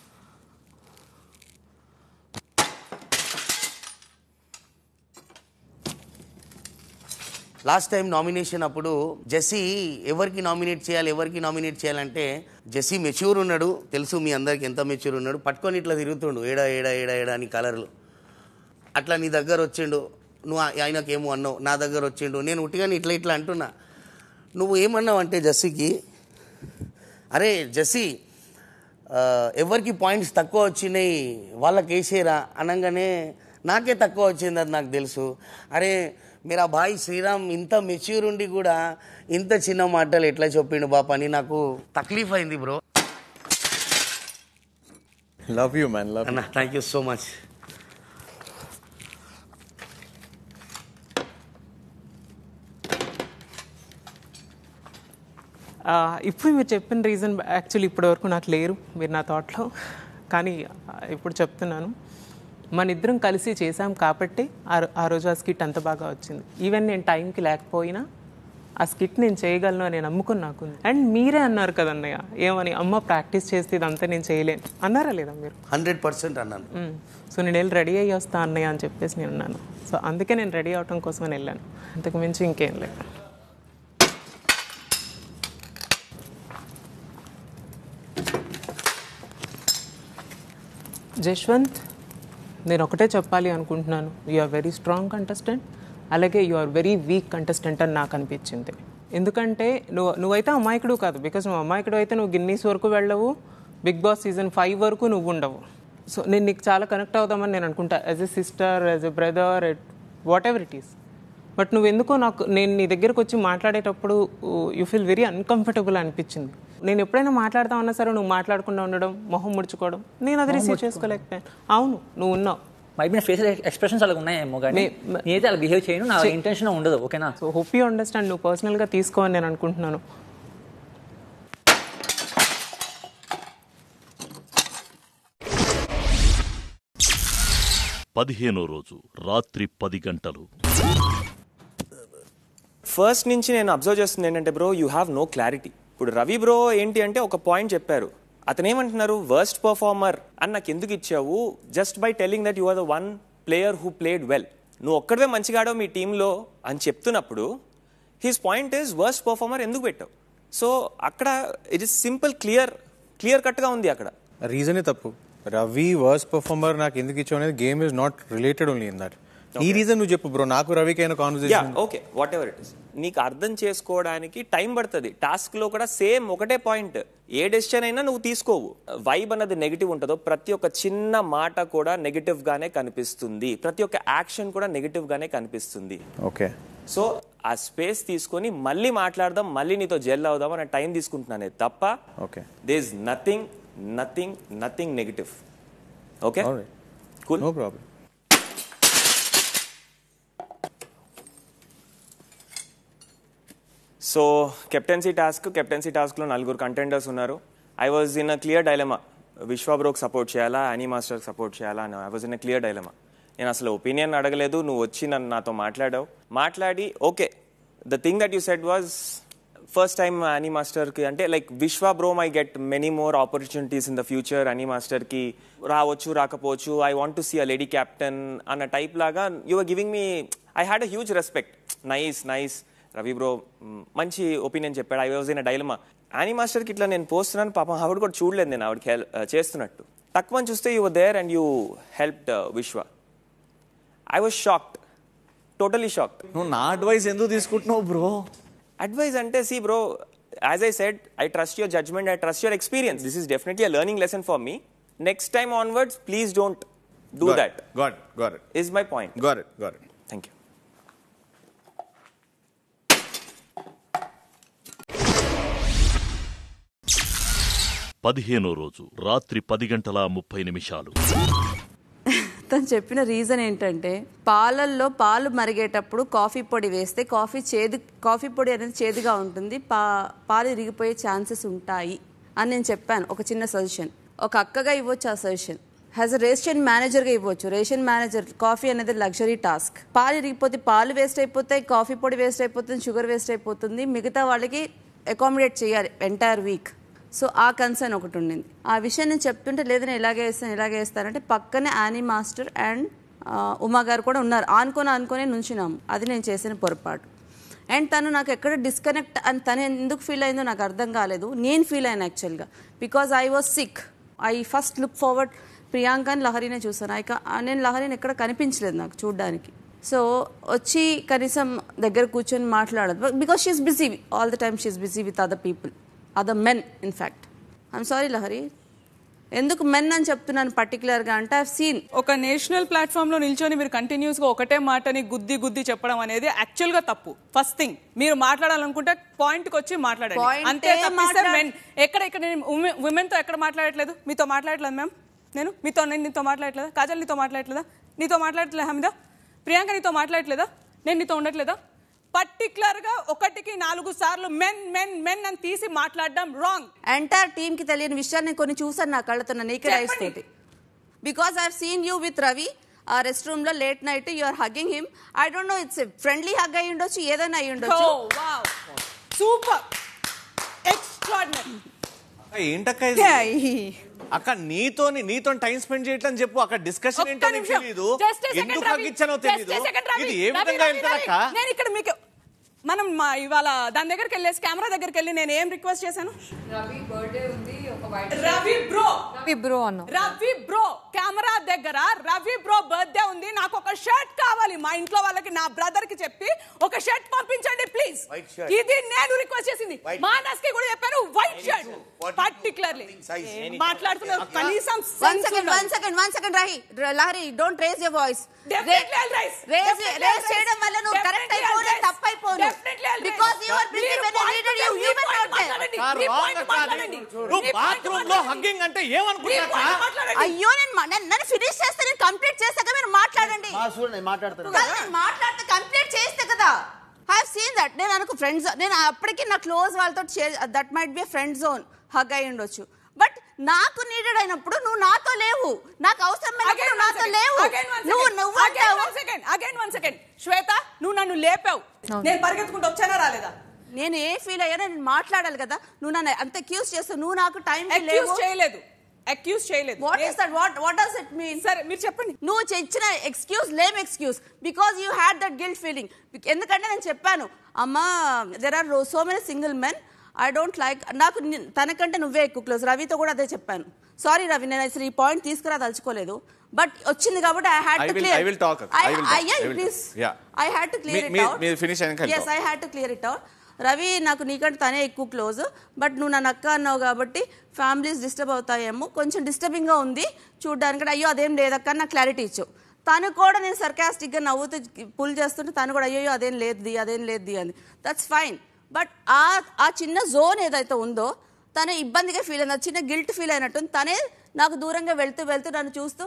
లాస్ట్ టైం నామినేషన్ అప్పుడు జెస్సీ ఎవరికి నామినేట్ చేయాలి ఎవరికి నామినేట్ చేయాలంటే జెస్సీ మెచ్యూర్ ఉన్నాడు తెలుసు మీ అందరికి ఎంత మెచ్యూర్ ఉన్నాడు పట్టుకొని ఇట్లా తిరుగుతుండు ఏడా ఏడా ఏడా ఏడా అని కలర్లు అట్లా నీ దగ్గర వచ్చిండు నువ్వు ఆ- ఆయనకేమో అన్నావు నా దగ్గర వచ్చిండు నేను ఉట్టిగాని ఇట్లా ఇట్లా అంటున్నా నువ్వు ఏమన్నావు అంటే జస్సీకి అరే జస్సీ ఆ, ఎవరికి పాయింట్స్ తక్కువ వచ్చినాయి వాళ్ళకి వేసేరా అనగానే నాకే తక్కువ వచ్చింది అది నాకు తెలుసు అరే మీరా భాయ్ శ్రీరామ్ ఇంత మెచ్యూర్ ఉండి కూడా ఇంత చిన్న మాటలు ఎట్లా చెప్పిండు బాప అని నాకు తక్లీఫ్ అయింది bro love you man love అన్న థ్యాంక్ యూ సో మచ్ ఆ, ఇప్పుడు మీరు చెప్పిన రీజన్ యాక్చువల్లీ ఇప్పటివరకు నాకు లేరు మీరు నా థాట్లో కానీ ఆ, ఇప్పుడు చెప్తున్నాను మన ఇద్దరం కలిసి చేసాం కాబట్టి ఆ రో- ఆ రోజు ఆ స్కిట్ అంత బాగా వచ్చింది ఈవెన్ నేను టైంకి లేకపోయినా ఆ స్కిట్ నేను చేయగలను అని నమ్ముకుని నాకు అండ్ మీరే అన్నారు కదన్నయ్య ఏమని అమ్మ ప్రాక్టీస్ చేస్తే ఇదంతా నేను చేయలేను అన్నారా లేదా మీరు హండ్రెడ్ పర్సెంట్ అన్నాను మ్మ్. సో నేను వెళ్ళి రెడీ అయ్యి వస్తా అన్నయ్య అని చెప్పేసి నేను అన్నాను సో అందుకే నేను రెడీ అవటం కోసమని వెళ్ళాను అంతకు మించి ఇంకేం లేదు జశ్వంత్ నేను ఒకటే చెప్పాలి అనుకుంటున్నాను you are very strong contestant అలాగే you are very weak contestant అని నాకు అనిపించింది ఎందుకంటే నువ్వు నువ్వైతే అమాయకుడు కాదు బికాస్ నువ్వు అమాయకుడు అయితే నువ్వు గిన్నీస్ వరకు వెళ్ళవు బిగ్ బాస్ సీజన్ ఫైవ్ వరకు నువ్వు ఉండవు సో నేను నీకు చాలా కనెక్ట్ అవుదామని నేను అనుకుంటా as a sister as a brother whatever it is but నువ్వు ఎందుకో నాకు నేను నీ దగ్గరకు వచ్చి మాట్లాడేటప్పుడు యూ ఫీల్ వెరీ అన్కంఫర్టబుల్ అనిపించింది నేను ఎప్పుడైనా మాట్లాడతామన్నా సరే నువ్వు మాట్లాడకుండా ఉండడం మొహం ముడుచుకోవడం నేను అది మొహం రిసీవ్ ముడుచుకోవడం. చేసుకోలేకపోయాను అవును నువ్వు ఉన్నావు మైబీ నా ఫేస్ ఎక్స్ప్రెషన్స్ అలా ఉన్నాయేమో కానీ నేనైతే అలా బిహేవ్ చేయను నా చే- ఇంటెన్షన్ ఉండదు ఓకేనా సో హోప్ యూ అండర్స్టాండ్ నువ్వు పర్సనల్గా తీసుకో అని నేను అనుకుంటున్నాను పదిహేనో రోజు రాత్రి పది గంటలు ఫస్ట్ నుంచి నేను అబ్జర్వ్ చేస్తుంది ఏంటంటే bro you have no clarity ఇప్పుడు రవి బ్రో ఏంటి అంటే ఒక పాయింట్ చెప్పారు అతను ఏమంటున్నారు వర్స్ట్ పర్ఫార్మర్ అని నాకు ఎందుకు ఇచ్చావు just by telling that you are the one player who played well నువ్వు ఒక్కడవే మంచిగాడో మీ టీంలో అని చెప్తున్నప్పుడు his point is worst performer ఎందుకు పెట్టావు సో అక్కడ it is simple clear clear కట్గా ఉంది అక్కడ రీజనే తప్పు రవి వర్స్ పర్ఫార్మర్ నాకు ఎందుకు ఇచ్చావు అనేది game is not related only in that ఈ రీజన్ నువ్వు చెప్పు బ్రో నాకు రవికి అయిన yeah conversation okay whatever it is నీకు అర్థం చేసుకోవడానికి టైం పడుతుంది టాస్క్ లో కూడా సేమ్ ఒకటే పాయింట్ ఏ డెసిషన్ అయినా నువ్వు తీసుకోవు వైబ్ అన్నది నెగిటివ్ ఉంటుందో ప్రతి ఒక్క చిన్న మాట కూడా నెగిటివ్ గానే కనిపిస్తుంది ప్రతి ఒక్క యాక్షన్ కూడా నెగిటివ్ గానే కనిపిస్తుంది ఓకే సో ఆ స్పేస్ తీసుకొని మళ్ళీ మాట్లాడదాం మళ్ళీ నీతో జెల్ అవుదాం అనే టైం తీసుకుంటున్నానే తప్ప okay there is nothing nothing nothing negative okay cool no problem so captaincy task captaincy టాస్క్లో నలుగురు కంటెండర్స్ ఉన్నారు I was in a clear dilemma విశ్వాబ్రోకి సపోర్ట్ చేయాలా అనీ మాస్టర్కి సపోర్ట్ చేయాలా అని I was in a clear dilemma నేను అసలు ఒపీనియన్ అడగలేదు నువ్వు వచ్చి నన్ను నాతో మాట్లాడావు మాట్లాడి okay the thing that you set was first time Anee మాస్టర్కి అంటే like Vishwa bro my get many more opportunities in the future Anee మాస్టర్కి రావచ్చు రాకపోవచ్చు I want to see a lady captain అన్న టైప్ లాగా you are giving me I had a huge respect nice nice Ravi bro మంచి opinion చెప్పాడు I was in a dilemma Anee మాస్టర్కి ఇట్లా నేను పోస్తున్నాను పాపం ఆవిడ కూడా చూడలేదు నేను ఆవిడకి హెల్ చేస్తున్నట్టు తక్కువ చూస్తే you there and you help Vishwa I was shocked totally shocked నువ్వు నా అడ్వైస్ ఎందుకు తీసుకుంటున్నావు బ్రో అడ్వైస్ అంటే see bro as I said I trust your judgement I trust your experience this is definitely a learning lesson for me next time onwards please don't do Got it. That Got it. Got it. Is my point Got it. Got it. Thank you పదిహేనో రోజు రాత్రి పది గంటల ముప్పై నిమిషాలు తను చెప్పిన reason ఏంటంటే పాలల్లో పాలు మరిగేటప్పుడు కాఫీ పొడి వేస్తే కాఫీ చేదు కాఫీ పొడి అనేది చేదుగా ఉంటుంది పా పాలు ఇరిగిపోయే ఛాన్సెస్ ఉంటాయి అని నేను చెప్పాను ఒక చిన్న సజెషన్ ఒక అక్కగా ఇవ్వచ్చు ఆ సజెషన్ హ్యాజ్ అ రేషన్ మేనేజర్గా ఇవ్వచ్చు రేషన్ మేనేజర్ కాఫీ అనేది లగ్జరీ టాస్క్ పాలు ఇరిగిపోతే పాలు వేస్ట్ అయిపోతాయి కాఫీ పొడి వేస్ట్ అయిపోతుంది షుగర్ వేస్ట్ అయిపోతుంది మిగతా వాళ్ళకి అకామిడేట్ చేయాలి ఎంటైర్ వీక్ సో ఆ కన్సర్న్ ఒకటి ఉండింది ఆ విషయం నేను చెప్తుంటే లేదు నేను ఇలాగే వేస్తాను ఇలాగే వేస్తానంటే పక్కనే యానీ మాస్టర్ అండ్ ఉమా గారు కూడా ఉన్నారు ఆనుకొని ఆనుకొని నుంచున్నాము అది నేను చేసిన పొరపాటు అండ్ తను నాకు ఎక్కడ డిస్కనెక్ట్ అని తను ఎందుకు ఫీల్ అయిందో నాకు అర్థం కాలేదు నేను ఫీల్ అయ్యాను యాక్చువల్గా because I was sick I first look forward ప్రియాంకని లహరినే చూసాను ఐ నేను లహరిని ఎక్కడ కనిపించలేదు నాకు చూడడానికి సో వచ్చి కనీసం దగ్గర కూర్చొని మాట్లాడదు because she's busy all the time she's busy with other people other men in fact I'm sorry Lahari ఎందుకు మెన్ అని చెప్తున్నాను పర్టికులర్గా అంటే ఐ సీన్ ఒక నేషనల్ ప్లాట్ఫామ్ లో నిల్చొని మీరు కంటిన్యూస్ గా ఒకటే మాటని గుద్ది గుద్ది చెప్పడం అనేది యాక్చువల్ గా తప్పు ఫస్ట్ థింగ్ మీరు మాట్లాడాలనుకుంటే పాయింట్ కి వచ్చి మాట్లాడండి Point అంతే ఏ తప్పిస్తే మాట్లాడ- men- ఎక్కడ ఇక్కడ నేను ఉమెన్ తో ఎక్కడ మాట్లాడట్లేదు మీతో మాట్లాడట్లేదు మ్యామ్ నేను మీతో నేను నీతో మాట్లాడట్లేదా కాజల్ నీతో మాట్లాడట్లేదా నీతో మాట్లాడట్లేదు హమిదా ప్రియాంక నీతో మాట్లాడట్లేదా నేను నీతో ఉండట్లేదా పర్టికులర్ గా ఒకటికి నాలుగు సార్లు మెన్ మెన్ మెన్ అని తీసి మాట్లాడడం రాంగ్ ఎంటైర్ టీమ్ కి తెలియని విషయాన్ని నేను కొన్ని చూసాను నా కళ్ళతో నా నీకే రైస్ తోటి because I seen you with Ravi ఆ రెస్ట్ రూమ్ లో late night you are hugging him I don't know it's friendly hug అయి ఉండొచ్చు ఏదైనా అయి ఉండొచ్చు సూపర్ ఎక్స్ట్రాడినరీ ఏంటక్క ఇది అక్క నీతోని నీతో టైం స్పెండ్ చేయట్లని చెప్పు అక్కడ డిస్కషన్ ఒక్క ఏంటో నీకు నిమిషం. తెలియదు Just a second, ఎందుకు రవి. అగ్గిచ్చానో Just తెలియదు a second, రవి. ఇది ఏ రవి, విధంగా రవి, వెళ్తారక్క రవి. నేను ఇక్కడ మీకు మనం మా ఇవాళ దాని దగ్గరికి వెళ్ళేసి కెమెరా దగ్గరికి వెళ్ళి నేను ఏం రిక్వెస్ట్ చేశాను రవి బర్త్డే ఉంది ఒక white Ravi bro Ravi bro అన్న రవి బ్రో కెమెరా దగ్గర రవి బ్రో బర్త్డే ఉంది నాకు ఒక షర్ట్ కావాలి మా ఇంట్లో వాళ్ళకి నా బ్రదర్ కి చెప్పి ఒక షర్ట్ పంపించండి ప్లీజ్ White shirt. ఇది నేను రిక్వెస్ట్ చేసింది White. మానస్ కి కూడా చెప్పాను వైట్ షర్ట్ పర్టికులర్లీ మాట్లాడుతున్నారు కనీసం వన్ sense సెకండ్ ఉండాలి. వన్ సెకండ్ వన్ సెకండ్ రహి Lahari don't raise your voice Definitely I'll raise. Raise Definitely raise I'll చేయడం raise. వల్ల నువ్వు కరెక్ట్ Definitely I'll అయిపోను raise. తప్పు అయిపోను Definitely I'll raise. Because you are busy మీరు when I point needed you మీ you were point not there మాట్లాడండి. ఆ, మీ wrong point అక్క అది. మాట్లాడండి. నువ్వు మీ point బాత్రూమ్ లో హగ్గింగ్ అంటే ఏమనుకుంటున్నా point మాట్లాడండి. అయ్యో నేను మా- నన్ను నన్ను ఫినిష్ చేస్తే నేను కంప్లీట్ చేస్తాక మీరు మాట్లాడండి చూడండి మాట్లాడతాను కాదు, నేను మాట్లాడితే కంప్లీట్ చేస్తే కదా ఐ సీన్ దట్ నేను అనుకో ఫ్రెండ్స్ నేను అప్పటికి నా క్లోజ్ వాళ్ళతో that might be friend zone hug అయి ఉండొచ్చు బట్ నాకు నీడెడ్ అయినప్పుడు నువ్వు నాతో లేవు నాకు అవసరమైనప్పుడు నువ్వు నాతో లేవు నువ్వు నువ్వు అంటావు second again one second Shweta నువ్వు నన్ను లేపావు నేను పరిగెత్తుకుంటూ వచ్చానా రాలేదా నేను ఏ ఫీల్ అయ్యానో నేను మాట్లాడాలి కదా నువ్వు నన్ను అంత అక్యూజ్ చేస్తావు నువ్వు నాకు టైం అక్యూజ్ చేయలేదు అక్యూజ్ చేయలేదు what is that what what does it mean సరే మీరు చెప్పండి నువ్వు ఇచ్చిన excuse lame excuse because you had that guilt feeling ఎందుకంటే నేను చెప్పాను అమ్మా there are so many single men I don't like నాకు ని- తనకంటే నువ్వే ఎక్కువ క్లోజ్ రవితో కూడా అదే చెప్పాను సారీ రవి నేను అసలు ఈ పాయింట్ తీసుకురా తలుచుకోలేదు బట్ వచ్చింది కాబట్టి I had I to will- clear I will talk, I will talk, I will please talk. Yeah. I had to clear me- it me- out మీరు finish అయ్యాక I'll ఎస్ talk. I had to clear it out Ravi నాకు నీకంటే తనే ఎక్కువ close but నువ్వు నన్ను అక్క అన్నావు కాబట్టి ఫ్యామిలీస్ డిస్టర్బ్ అవుతాయేమో కొంచెం డిస్టర్బింగ్గా ఉంది చూడడానికి అయ్యో అదేం లేదక్క నాకు క్లారిటీ ఇచ్చు తను కూడా నేను సర్కాస్టిక్గా నవ్వుతూ పుల్ చేస్తుంటే తను కూడా అయ్యో అదేం లేదు అదేం లేదు అని దట్స్ ఫైన్ బట్ ఆ ఆ చిన్న జోన్ ఏదైతే ఉందో తను ఇబ్బందిగా ఫీల్ అయింది ఆ చిన్న గిల్ట్ ఫీల్ అయినట్టు తనే నాకు దూరంగా వెళ్తూ వెళ్తూ నన్ను చూస్తూ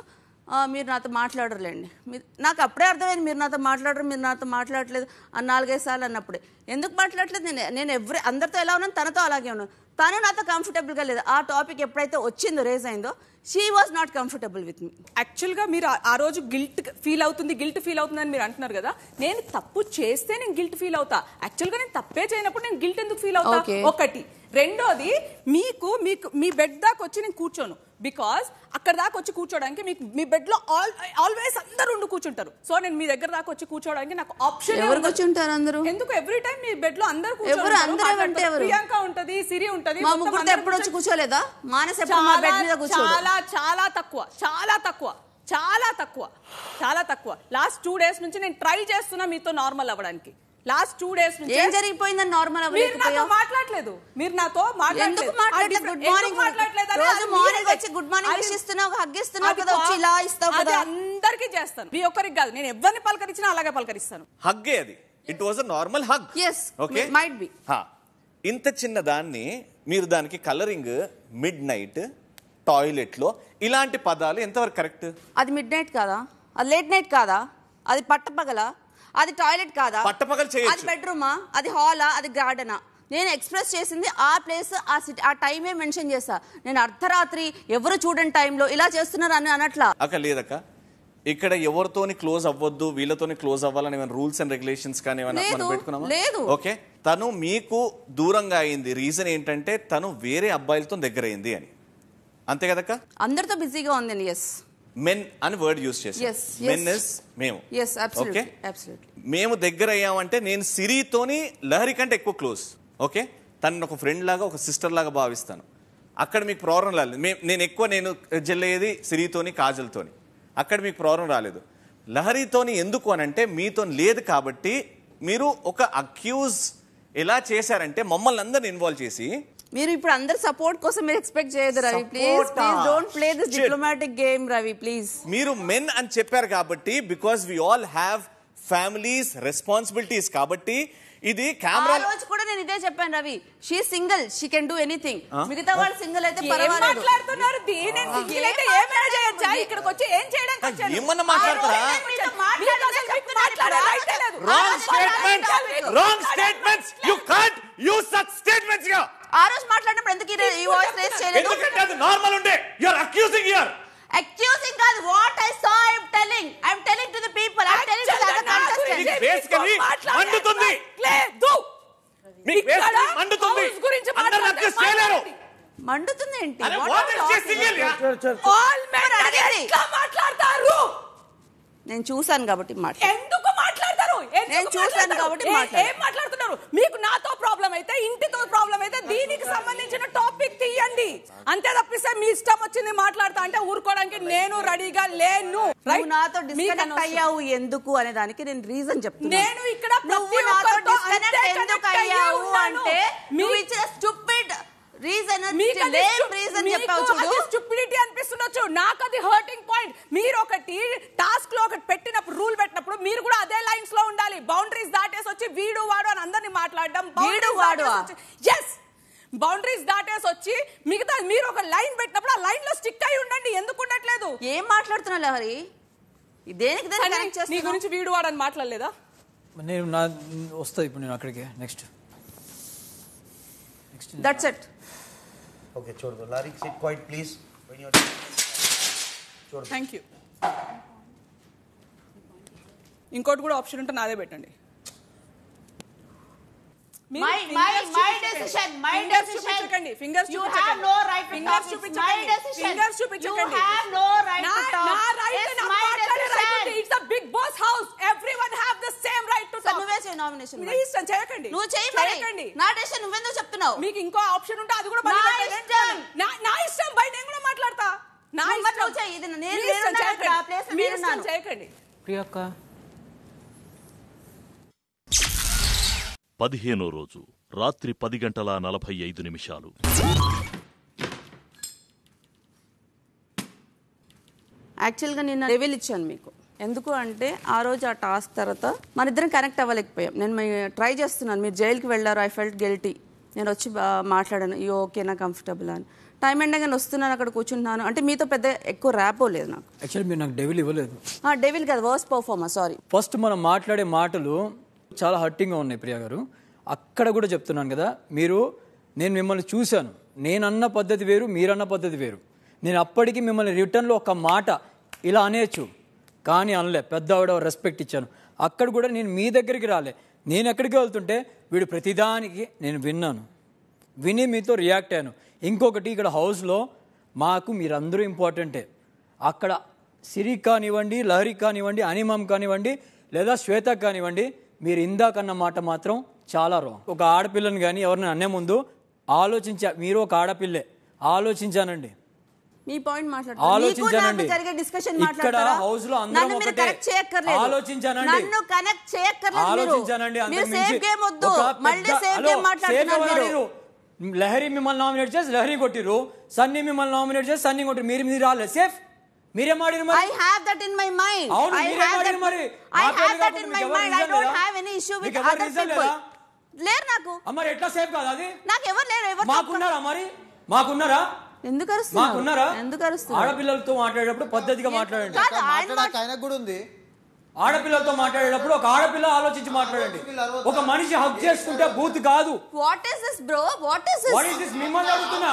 "ఆ, మీరు నాతో మాట్లాడరులేండి మీరు నాకు అప్పుడే అర్థమైంది మీరు నాతో మాట్లాడరు మీరు నాతో మాట్లాడట్లేదు అని నాలుగైదు సార్లు అన్నప్పుడే ఎందుకు మాట్లాడట్లేదు నేను నేను ఎవరి అందరితో ఎలా ఉన్నాను తనతో అలాగే ఉన్నాను తను నాతో కంఫర్టబుల్గా లేదు ఆ టాపిక్ ఎప్పుడైతే వచ్చిందో రేజ్ అయిందో she was not comfortable with me యాక్చువల్గా మీరు ఆ- ఆ రోజు గిల్ట్ ఫీల్ అవుతుంది గిల్ట్ ఫీల్ అవుతుందని మీరు అంటున్నారు కదా నేను తప్పు చేస్తే నేను గిల్ట్ ఫీల్ అవుతా యాక్చువల్గా నేను తప్పే చేయనప్పుడు నేను గిల్ట్ ఎందుకు ఫీల్ అవుతా Okay. ఒకటి రెండోది మీకు మీకు మీ బెడ్ దాకా వచ్చి నేను కూర్చోను బికాస్ అక్కడ దాకా వచ్చి కూర్చోడానికి మీకు మీ బెడ్ లో ఆల్ ఆల్వేస్ అందరూ ఉండి కూర్చుంటారు సో నేను మీ దగ్గర దాకా వచ్చి కూర్చోడానికి నాకు ఆప్షన్ ఎవరు కూర్చుంటారు అందరూ ఎందుకు ఎవ్రీ టైం మీ బెడ్ లో అందరూ కూర్చొని ఎవరు? ఉంటారు, అందరూ మాట్లాడతారు. అంటే ఎవరు? ప్రియాంక ఉంటది సిరి ఉంటది మా మొత్తం ముగ్గురితో అందరూ ఎప్పుడు వచ్చి కూర్చొని- కూర్చోలేదా మానస్ ఎప్పుడు మా బెడ్ మీద కూర్చోడు చాలా చాలా తక్కువ చాలా తక్కువ చాలా తక్కువ చాలా తక్కువ లాస్ట్ టూ డేస్ నుంచి నేను ట్రై చేస్తున్నా మీతో నార్మల్ అవ్వడానికి లాస్ట్ టూ డేస్ నుంచి ఏం జరిగిపోయిందని నార్మల్ మీరు నాతో అవ్వలేకపోయావు మాట్లాడలేదు మీరు నాతో ఎందుకు మాట్లాడలేదు గుడ్ మార్నింగ్ రోజు మార్నింగ్ వచ్చి గుడ్ మార్నింగ్ విష్ ఇస్తున్నావు హగ్ ఇస్తున్నావు కదా వచ్చి ఇలా ఇస్తావు కదా అందరికి చేస్తాను మీ ఒక్కరికి కాదు నేను ఎవరిని పలకరించినా అలాగే పలకరిస్తాను హగ్గే అది it was a normal hug yes okay might be హా. ఇంత చిన్న దాన్ని మీరు దానికి కలరింగ్ మిడ్ నైట్ టాయిలెట్లో ఇలాంటి పదాలు ఎంతవరకు కరెక్ట్ అది మిడ్ నైట్ కాదా అది లేట్ నైట్ కాదా అది పట్టపగల అది టాయిలెట్ కాదా పట్టపగలు చేయొచ్చు. అది బెడ్రూమా అది హాలా అది గార్డెనా నేను ఎక్స్ప్రెస్ చేసింది ఆ ప్లేస్ ఆ సిటీ ఆ టైమే మెన్షన్ చేస్తా నేను అర్ధరాత్రి ఎవరు చూడని టైంలో ఇలా చేస్తున్నారు అని అనట్లా అక్క లేదక్క ఇక్కడ ఎవరితోని క్లోజ్ అవ్వద్దు వీళ్ళతోని క్లోజ్ అవ్వాలని ఏమైనా రూల్స్ అండ్ రెగ్యులేషన్స్ కానీ ఏమైనా మనం లేదు, పెట్టుకున్నామా లేదు. ఓకే తను మీకు దూరంగా అయింది రీజన్ ఏంటంటే తను వేరే అబ్బాయిలతో దగ్గర అయింది అని అంతే కదక్క అందరితో బిజీగా ఉంది ఎస్ మెన్ అని వర్డ్ యూస్ చేసి Yes, yes. మెన్ ఇస్ మేము ఎస్ అబ్సల్యూట్లీ Okay. అబ్సల్యూట్లీ మేము దగ్గర అయ్యామంటే నేను సిరితోని లహరి కంటే ఎక్కువ క్లోజ్ ఓకే తనని ఒక ఫ్రెండ్ లాగా ఒక సిస్టర్ లాగా భావిస్తాను అక్కడ మీకు ప్రాబ్లం రాలేదు మే- నేను ఎక్కువ నేను జల్లయ్యేది సిరితోని కాజల్తోని అక్కడ మీకు ప్రాబ్లం రాలేదు లహరితోని ఎందుకు అని అంటే మీతో లేదు కాబట్టి మీరు ఒక అక్యూజ్ ఎలా చేశారంటే మమ్మల్ని అందరిని ఇన్వాల్వ్ చేసి మీరు ఇప్పుడు అందరు సపోర్ట్ కోసం మీరు ఎక్స్పెక్ట్ చేయదు రవి ప్లీజ్ Support ఆ? Please don't play this Shit. Diplomatic game Ravi please మీరు మెన్ అని చెప్పారు కాబట్టి because we all have families responsibilities కాబట్టి ఇది ఆ కెమెరా రోజు కూడా నేను ఇదే చెప్పాను Ravi she single she can do anything ఆ? మిగతా వాళ్ళు సింగిల్ అయితే ఏం పర్వాలేదు మాట్లాడుతున్నారు దీని సింగిల్ అయితే ఏమైనా చేయొచ్చా ఇక్కడికి వచ్చి ఏం చేయడానికి వచ్చాను ఏమన్నా మాట్లాడతారా? ఆ రోజు మీతో మాట్లాడినా మీకు మాట్లాడే right ఏ లేదు. Wrong statements wrong statements you can't use such statements గా ఆ రోజు మాట్లాడినప్పుడు ఎందుకు ఈ- ఈ వాయిస్ రేస్ చేయలేదు ఎందుకంటే అది నార్మల్ ఉండే you are accusing here accusing కాదు what I saw I am telling I am telling to the people I am telling to the other contestants basically మండుతుంది లేదు మీకు బేసికల్లీ మండుతుంది house గురించి అందరూ మాట్లాడితే అక్యూజ్ చేయలేరు మండుతుంది ఏంటి అరే What what are is you చేసింగ్ talking? ఆల్ మెన్ మరి అడిగింది. ఎట్లా మాట్లాడతారు నేను చూసాను కాబట్టి మాట్లాడు ఎందుకు మాట్లాడతారు ఎందుకు నేను చూశాను మాట్లాడతారు? కాబట్టి ఏ- మాట్లాడు. ఏం మాట్లాడుతున్నారు మీకు నాతో ప్రాబ్లం అయితే ఇంటితో ప్రాబ్లం అయితే దీనికి సంబంధించిన టాపిక్ తీయండి అంతే తప్పిస్తే మీ ఇష్టం వచ్చింది మాట్లాడతా అంటే ఊరుకోవడానికి నేను రెడీగా లేను నువ్వు నాతో మీకు డిస్కనెక్ట్ అనవసరం. అయ్యావు ఎందుకు అనే దానికి నేను రీజన్ చెప్తున్నాను నేను ఇక్కడ నువ్వు ప్రతి నాతో ఒక్కరితో డిస్కనెక్ట్ అంతే ఎందుకు connect అయ్యే అయ్యావు ఉన్నాను. అంటే మీ- నువ్వు ఇచ్చిన స్టూపిడ్ రీజన్ మీకు అది లేమ్ stu- రీజన్ మీకు చెప్పావు అది చూడు stupidity అనిపిస్తుండొచ్చు నాకు అది హర్టింగ్ పాయింట్ మీరు ఒకటి టాస్క్ లో ఒకటి పెట్టినప్పుడు రూల్ పెట్టినప్పుడు మీరు కూడా అదే లైన్స్ లో ఉండాలి బౌండరీస్ దాటేసి వచ్చి వీడు వాడు అని అందరిని మాట్లాడడం వీడు వాడు ఆ? ఎస్ బౌండరీస్ దాటేసి వచ్చి మిగతా మీరు ఒక లైన్ పెట్టినప్పుడు ఆ లైన్ లో స్టిక్ అయి ఉండండి ఎందుకు ఉండట్లేదు ఏం మాట్లాడుతున్నావు లహరి దేనికి దాన్ని కానీ కనెక్ట్ నీ చేస్తున్నావు గురించి వీడు వాడు అని మాట్లాడలేదా నేను నా వస్తుంది ఇప్పుడు నేను అక్కడికి నెక్స్ట్ దట్స్ ఇట్ ఓకే చూడదు లారీ sit quiet please thank you ఇంకోటి కూడా ఆప్షన్ ఉంటే నాదే పెట్టండి మీరు My- fingers my- my చూపించకండి. decision, my Fingers decision. చూపించకండి. Fingers You చూపించకండి. have no right to Fingers talk. It's చూపించకండి. my decision. Fingers You చూపించకండి. have no right to నా- talk. నా right It's నాకు my మాట్లాడే right decision. ఉంది. It's a big boss house. Everyone have the same right to సరే, talk. నువ్వే చేయి nomination మీ ఇష్టం చేయకండి నువ్వు చేయి మరి. చేయకండి నా డెసిషన్ నువ్వెందుకు చెప్తున్నావు మీకు ఇంకో ఆప్షన్ ఉంటే అది కూడా నా మళ్ళీ పెట్టండి. ఇష్టం. నా- నా ఇష్టం బై నేను కూడా మాట్లాడతా నా నువ్వు మరి ఇష్టం నువ్వు చెయ్యి. ఇది నేను- మీ ఇష్టం నేనున్నాను చేయకండి. అక్కడ. ఆ place లో మీ ఇష్టం నేనున్నాను. చేయకండి ప్రియాక్క పదిహేనో రోజు రాత్రి పది గంటల నలభై ఐదు నిమిషాలు యాక్చువల్గా నిన్న లెవెల్ ఇచ్చాను మీకు ఎందుకు అంటే ఆ రోజు ఆ టాస్క్ తర్వాత మన ఇద్దరం కనెక్ట్ అవ్వలేకపోయాం నేను ట్రై చేస్తున్నాను మీరు జైలుకి వెళ్ళారు ఐ ఫెల్ట్ గిల్టీ నేను వచ్చి బా- మాట్లాడాను ఈ ఓకేనా కంఫర్టబుల్ అని టైం ఎండగానే వస్తున్నాను అక్కడ కూర్చుంటున్నాను అంటే మీతో పెద్ద ఎక్కువ ర్యాపో లేదు నాకు యాక్చువల్లీ మీరు నాకు డెవిల్ ఇవ్వలేదు ఆ, డెవిల్ కదా వర్స్ట్ పర్ఫార్మర్ సారీ ఫస్ట్ మనం మాట్లాడే మాటలు చాలా హర్టింగ్గా ఉన్నాయి ప్రియా గారు అక్కడ కూడా చెప్తున్నాను కదా మీరు నేను మిమ్మల్ని చూశాను నేను అన్న పద్ధతి వేరు మీరన్న పద్ధతి వేరు నేను అప్పటికి మిమ్మల్ని రిటర్న్లో ఒక మాట ఇలా అనేయచ్చు కానీ అనలే పెద్ద ఆవిడ రెస్పెక్ట్ ఇచ్చాను అక్కడ కూడా నేను మీ దగ్గరికి రాలే నేను ఎక్కడికి వెళ్తుంటే వీడు ప్రతిదానికి నేను విన్నాను విని మీతో రియాక్ట్ అయ్యాను ఇంకొకటి ఇక్కడ హౌస్లో మాకు మీరందరూ ఇంపార్టెంటే అక్కడ సిరి కానివ్వండి లహరి కానివ్వండి అనిమం కానివ్వండి లేదా శ్వేత కానివ్వండి మీరు ఇందాకన్న మాట మాత్రం చాలా రాంగ్ ఒక ఆడపిల్లని కానీ ఎవరిని అనే ముందు ఆలోచించా మీరు ఒక ఆడపిల్లే ఆలోచించానండి మీ పాయింట్ ఆలోచించానండి. జరిగే డిస్కషన్ ఇక్కడ house లో అందరం నన్ను మీరు ఒకటే. కనెక్ట్ చేయక్కర్లేదు ఆలోచించానండి. నన్ను కనెక్ట్ చేయక్కర్లేదు మీరు. ఆలోచించానండి మీరు అంతకు సేఫ్ మించి గేమ్ వద్దు ఒక మళ్ళీ పెద్ద- సేఫ్ హలో, గేమ్ సేఫ్ మాట్లాడుతున్నారు ఎవరు మీరు ఆడిరు? లహరి మిమ్మల్ని నామినేట్ చేసి లహరి కొట్టిరు సన్నీ మిమ్మల్ని నామినేట్ చేసి సన్నీ కొట్టిరు మీరు మీరు రాలేదు సేఫ్ మీరేం ఆడిరు మరి I have that in my mind అవును, ఐ మీరేం హావ్ ఆడిరు దట్ మరి? ఐ మా హావ్ పేరు దట్ కాకుండా ఇన్ మీకు మై ఎవరు మైండ్ ఐ reason డోంట్ లేదా? హావ్ ఎనీ ఇష్యూ విత్ మీకు ఎవరు అదర్ reason పీపుల్ లేదా? లేరు నాకు ఆ, మరి ఎట్లా సేఫ్ కాదు అది నాకు ఎవరు లేరు ఎవరు మాకున్నారా మరి మాకున్నారా ఎందుకు అరుస్తున్నారు? మాకున్నారా ఎందుకు అరుస్తున్నారు? ఆడపిల్లలతో మాట్లాడేటప్పుడు పద్ధతిగా మాట్లాడండి కాదు, ఆయన మాట- ఆయనకు కూడా ఉంది ఆడపిల్లలతో మాట్లాడేటప్పుడు ఒక ఆడపిల్ల ఆలోచించి మాట్లాడండి ఒక మనిషి హక్ చేసుకుంటే బూత్ కాదు what is this bro what is what is this మిమ్మల్ని అడుగుతున్నా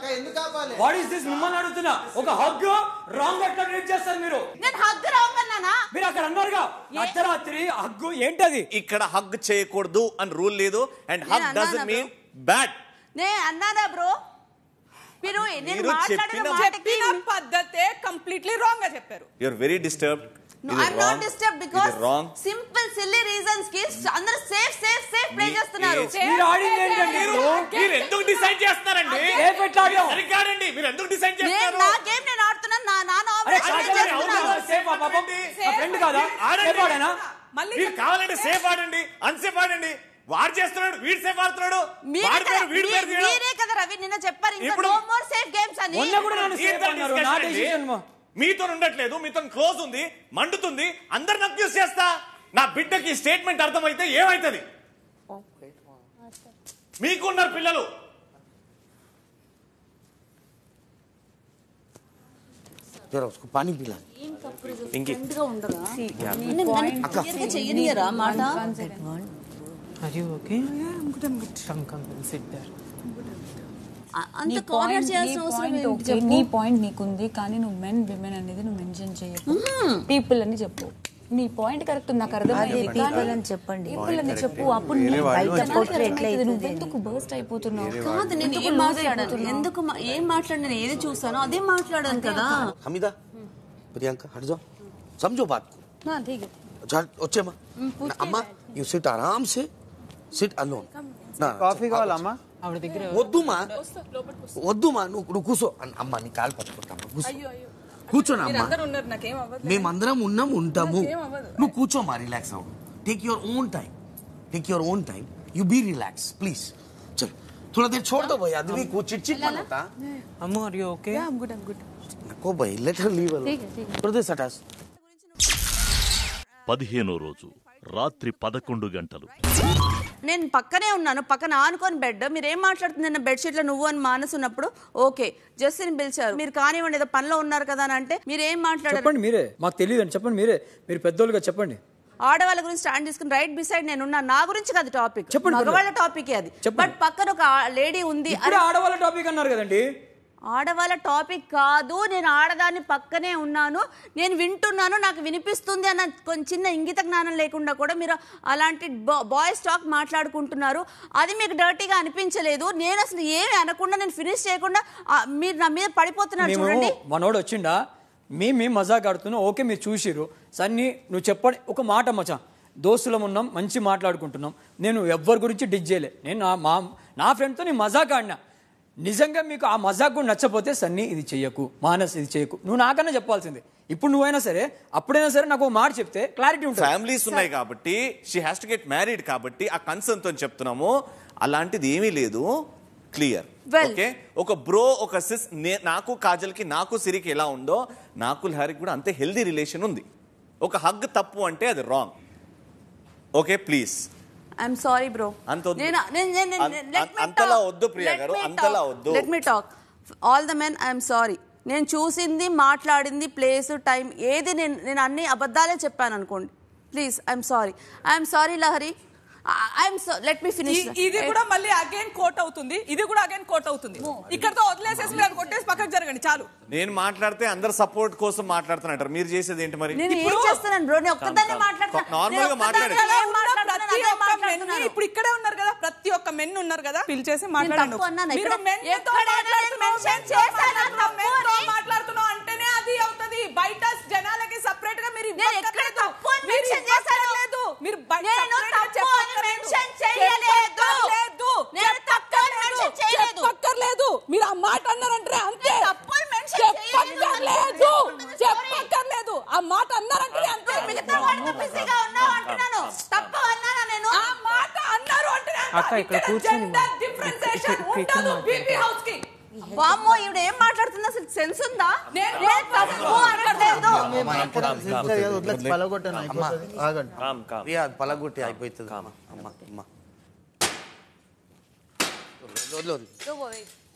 వాట్ ఈస్ దిస్ మిమ్మల్ని అడుగుతున్నా ఒక హగ్ రాంగ్ ఎట్లా ట్రీట్ చేస్తారు మీరు నేను హగ్ రాంగ్ అన్నానా మీరు అక్కడ అన్నారుగా అర్ధరాత్రి హగ్గు ఏంటది ఇక్కడ హగ్ చేయకూడదు అని రూల్ లేదు అండ్ నేను హగ్ అన్నానా డజన్ bro? మీన్ బ్యాడ్ నే అన్నానా బ్రో మీరు నేను మీరు మాట్లాడిన చెప్పిన- మాటకి చెప్పిన పద్ధతే కంప్లీట్లీ రాంగ్ గా చెప్పారు you're very disturbed No, I'm not disturbed because wrong simple silly reasons కి అందరూ సేఫ్ సేఫ్ సేఫ్ ప్లే చేస్తున్నారు మీరు ఆడింది ఏంటండి మీరు మీరు ఎందుకు డిసైడ్ చేస్తున్నారండి సేఫ్ ఎట్లా ఆడాం? సరిగ్గా ఆడండి మీరు ఎందుకు డిసైడ్ నేను చేస్తున్నారు నా గేమ్ నేను ఆడుతున్నాను నా నాన్న అరే ఆపరేషన్ కాదు, కాదు, అవును చేస్తున్నాను కదా, సేఫ్ ఆ పాపం ఆ ఫ్రెండ్ కాదా సేఫ్ ఆడేనా మీరు కావాలంటే సేఫ్ ఆడండి అన్సేఫ్ ఆడండి వాడు చేస్తున్నాడు వీడు సేఫ్ ఆడుతున్నాడు మీరే వాడి కదా- పేరు వీడి పేరు మీ- తీయడం. మీరే కదా రవి నిన్న చెప్పారు ఇంకా ఇప్పుడు- నో మోర్ సేఫ్ గేమ్స్ అని మొన్న కూడా నన్ను సేఫ్ ఏంటండి అన్నారు discussion నా అండి? డెసిషన్ మీతో ఉండట్లేదు మీతో క్లోజ్ ఉంది మండుతుంది అందరిని అక్యూజ్ చేస్తా నా బిడ్డకి స్టేట్మెంట్ అర్థమైతే ఏమైతుంది మీకున్నారు పిల్లలు జరా उसको पानी पिला ఇంకి అక్క చెయ్యనియరా మాట Are you okay? Yeah, I'm good, I'm good. Come, come, we'll sit there. అంత నీ కార్నర్ point- చేయాల్సిన నీ అవసరం point ఏంటి okay, చెప్పు నీ పాయింట్ నీకుంది కానీ నువ్వు మెన్ విమెన్ అనేది నువ్వు మెన్షన్ చేయకు పీపుల్ అని చెప్పు నీ పాయింట్ కరెక్ట్ నాకు అర్థమైంది అదే people అని చెప్పండి. పీపుల్ అని చెప్పు అప్పుడు నీ వేరే వాళ్ళు బయట అని portray చెప్పు. ఎట్లా అవుతుంది నువ్వు ఎందుకు బర్స్ట్ అయిపోతున్నావు కాదు నేను ఎందుకు ఏం lose మాట్లాడాను అయిపోతున్నావు? ఎందుకు మా- ఏం మాట్లాడినా ఏది చూసానో అదే మాట్లాడాను కదా हमीदा प्रियंका हट जाओ समझो बात को నా, ठीक है. चल వచ్చేమా हम्म, पूछ के అమ్మా యు సిట్ ఆరామ్ సే సిట్ అలోన్ కాఫీ కావాలా అమ్మా ఆవిడ దగ్గర వద్దుమా వద్దుమా నువ్వు నువ్వు కూర్చో అన్న- అమ్మా నీ కాలు పట్టుకుంటామా కూర్చో కూర్చోనా అమ్మా మీరందరూ ఉన్నారు నాకేం అవ్వదు మేమందరం ఉన్నాం ఉంటాము నాకేం అవ్వదు. నువ్వు కూర్చోమా రిలాక్స్ అవ్వు take your own time take your own time you be relax please चल थोड़ा देर छोड़ दो भाई आदमी को चिटचिट मत होता Ammu, are you okay? Yeah, I'm good, I'm good. नको भाई लेट हर लीव ठीक है, ठीक है. थोड़ा देर सटास పదిహేనో రోజు రాత్రి పదకొండు గంటలు నేను పక్కనే ఉన్నాను పక్కన ఆనుకొని బెడ్ మీరు ఏం మాట్లాడుతుంది నిన్న బెడ్షీట్లో నువ్వు అని మానసు ఉన్నప్పుడు ఓకే జస్టిని పిలిచారు మీరు కానివ్వండి ఏదో పనిలో ఉన్నారు కదా అని అంటే మీరు ఏం మాట్లాడారు చెప్పండి మీరే మాకు తెలియదు చెప్పండి మీరే మీరు పెద్దోళ్ళుగా చెప్పండి ఆడవాళ్ళ గురించి స్టాండ్ తీసుకుని రైట్ బిసైడ్ నేను ఉన్నా నా గురించి కాదు టాపిక్ చెప్పండి, మగవాళ్ళ టాపిక్ అది బట్ పక్కన ఒక లేడీ ఉంది ఇప్పుడు ఆడవాళ్ళ టాపిక్ అన్నారు కదండి ఆడవాళ్ళ టాపిక్ కాదు నేను ఆడదాన్ని పక్కనే ఉన్నాను నేను వింటున్నాను నాకు వినిపిస్తుంది అన్న కొంచెం చిన్న ఇంగిత జ్ఞానం లేకుండా కూడా మీరు అలాంటి బాయ్స్ టాక్ మాట్లాడుకుంటున్నారు అది మీకు డర్టీగా అనిపించలేదు నేను అసలు ఏమి అనకుండా నేను ఫినిష్ చేయకుండా ఆ, మీరు నా మీద పడిపోతున్నారు మేము చూడండి మనోడు వచ్చిండా మేము మేము మజాక్ ఆడుతున్నాం ఓకే మీరు చూసిర్రు సన్ని నువ్వు చెప్పండి ఒక మాట మచా దోస్తులం ఉన్నాం మంచి మాట్లాడుకుంటున్నాం నేను ఎవ్వరి గురించి డిజ్ చేయలే నేను నా మా నా ఫ్రెండ్తో నేను మజాక్ ఆడినా నిజంగా మీకు ఆ మజాక్ కూడా నచ్చపోతే సన్ని ఇది చెయ్యకు మానస్ ఇది చేయకు నువ్వు నాకన్నా చెప్పాల్సింది ఇప్పుడు నువ్వైనా సరే అప్పుడైనా సరే నాకు ఒక మాట చెప్తే క్లారిటీ ఉంటుంది ఫ్యామిలీస్ ఉన్నాయి కాబట్టి she has to get married కాబట్టి ఆ కన్సర్న్ తో చెప్తున్నాము అలాంటిది ఏమీ లేదు క్లియర్ ఓకే ఒక బ్రో ఒక సిస్ నాకు కాజల్కి నాకు సిరికి ఎలా ఉందో నాకు లహరికి కూడా అంతే హెల్దీ రిలేషన్ ఉంది ఒక హగ్ తప్పు అంటే అది wrong okay please I'm sorry bro అంత వద్దు. నేను నేను- నేను- నేను- అం- let me అంతలా talk. వద్దు ప్రియా Let గారు, me అంతలా talk. వద్దు. Let me talk all the men I'm sorry నేను చూసింది మాట్లాడింది ప్లేస్ టైం ఏది నేను నేను అన్ని అబద్ధాలే చెప్పాను అనుకోండి please I'm sorry I'm sorry Lahari I'm let me finish ఈ- ఇది కూడా మళ్ళీ అగైన్ కోట్ అవుతుంది ఇది కూడా అగైన్ కోట్ అవుతుంది ఇక్కడతో వదిలేసేసి మీరు అది కొట్టేసి పక్కకు జరగండి చాలు నేను మాట్లాడితే అందరు సపోర్ట్ కోసం మాట్లాడుతున్నట్టు మీరు చేసేది ఏంటి మరి నేను ఏం చేస్తున్నాను బ్రో నేను ఒక్కదాన్ని మాట్లాడుతున్నాను నార్మల్ గా మాట్లాడండి ఇక్కడ ఉన్న ప్రతి ఒక్క men- ఇప్పుడు ఇక్కడే ఉన్నారు కదా ప్రతి ఒక్క మెన్ ఉన్నారు కదా పిలిచేసి మాట్లాడండి తప్పు అన్నానా? మీరు ఇక్కడ men తో ఎక్కడైనా నేను మాట్లాడుతున్నావు, mention men తో చేశానా మాట్లాడుతున్నావు, men తో తప్పుని? మాట్లాడుతున్నావు అంటేనే అది అవుతది బయట జనాలకి సపరేట్ గా మీరు నేను ఎక్కడ ఇవ్వక్కర్లేదు. తప్పు అని మీరు mention చేశాను? ఇవ్వక్కర్లేదు. మీరు బయట నేను separate గా తప్పు అని చెప్పక్కర్లేదు. mention చేయలేదు. చెప్పక్కర్లేదు. నేను తప్పు అని mention చేయలేదు. చెప్పక్కర్లేదు మీరు ఆ మాట అన్నారంటే అంతే తప్పు అని mention చెప్పక్కర్లేదు చెప్పక్కర్లేదు ఆ మాట అన్నారంటే అంతే మిగతా వాళ్ళతో బిజీగా ఉన్నావు అంటున్నాను తప్పు అన్నానా నేను ఆ మాట అన్నారు అంటే అక్క ఇక్కడ కూర్చొని జెండర్ డిఫరెన్సియేషన్ ఉండదు బీపీ హౌస్ కి వామ్మో ఈవిడ ఏం మాట్లాడుతుంది అసలు సెన్స్ ఉందా నేను నేను తప్పు అనట్లేదు ప్రియా అది పలగొట్టి అయిపోతుంది అమ్మ అమ్మ అమ్మ వదిలు, వదిలు.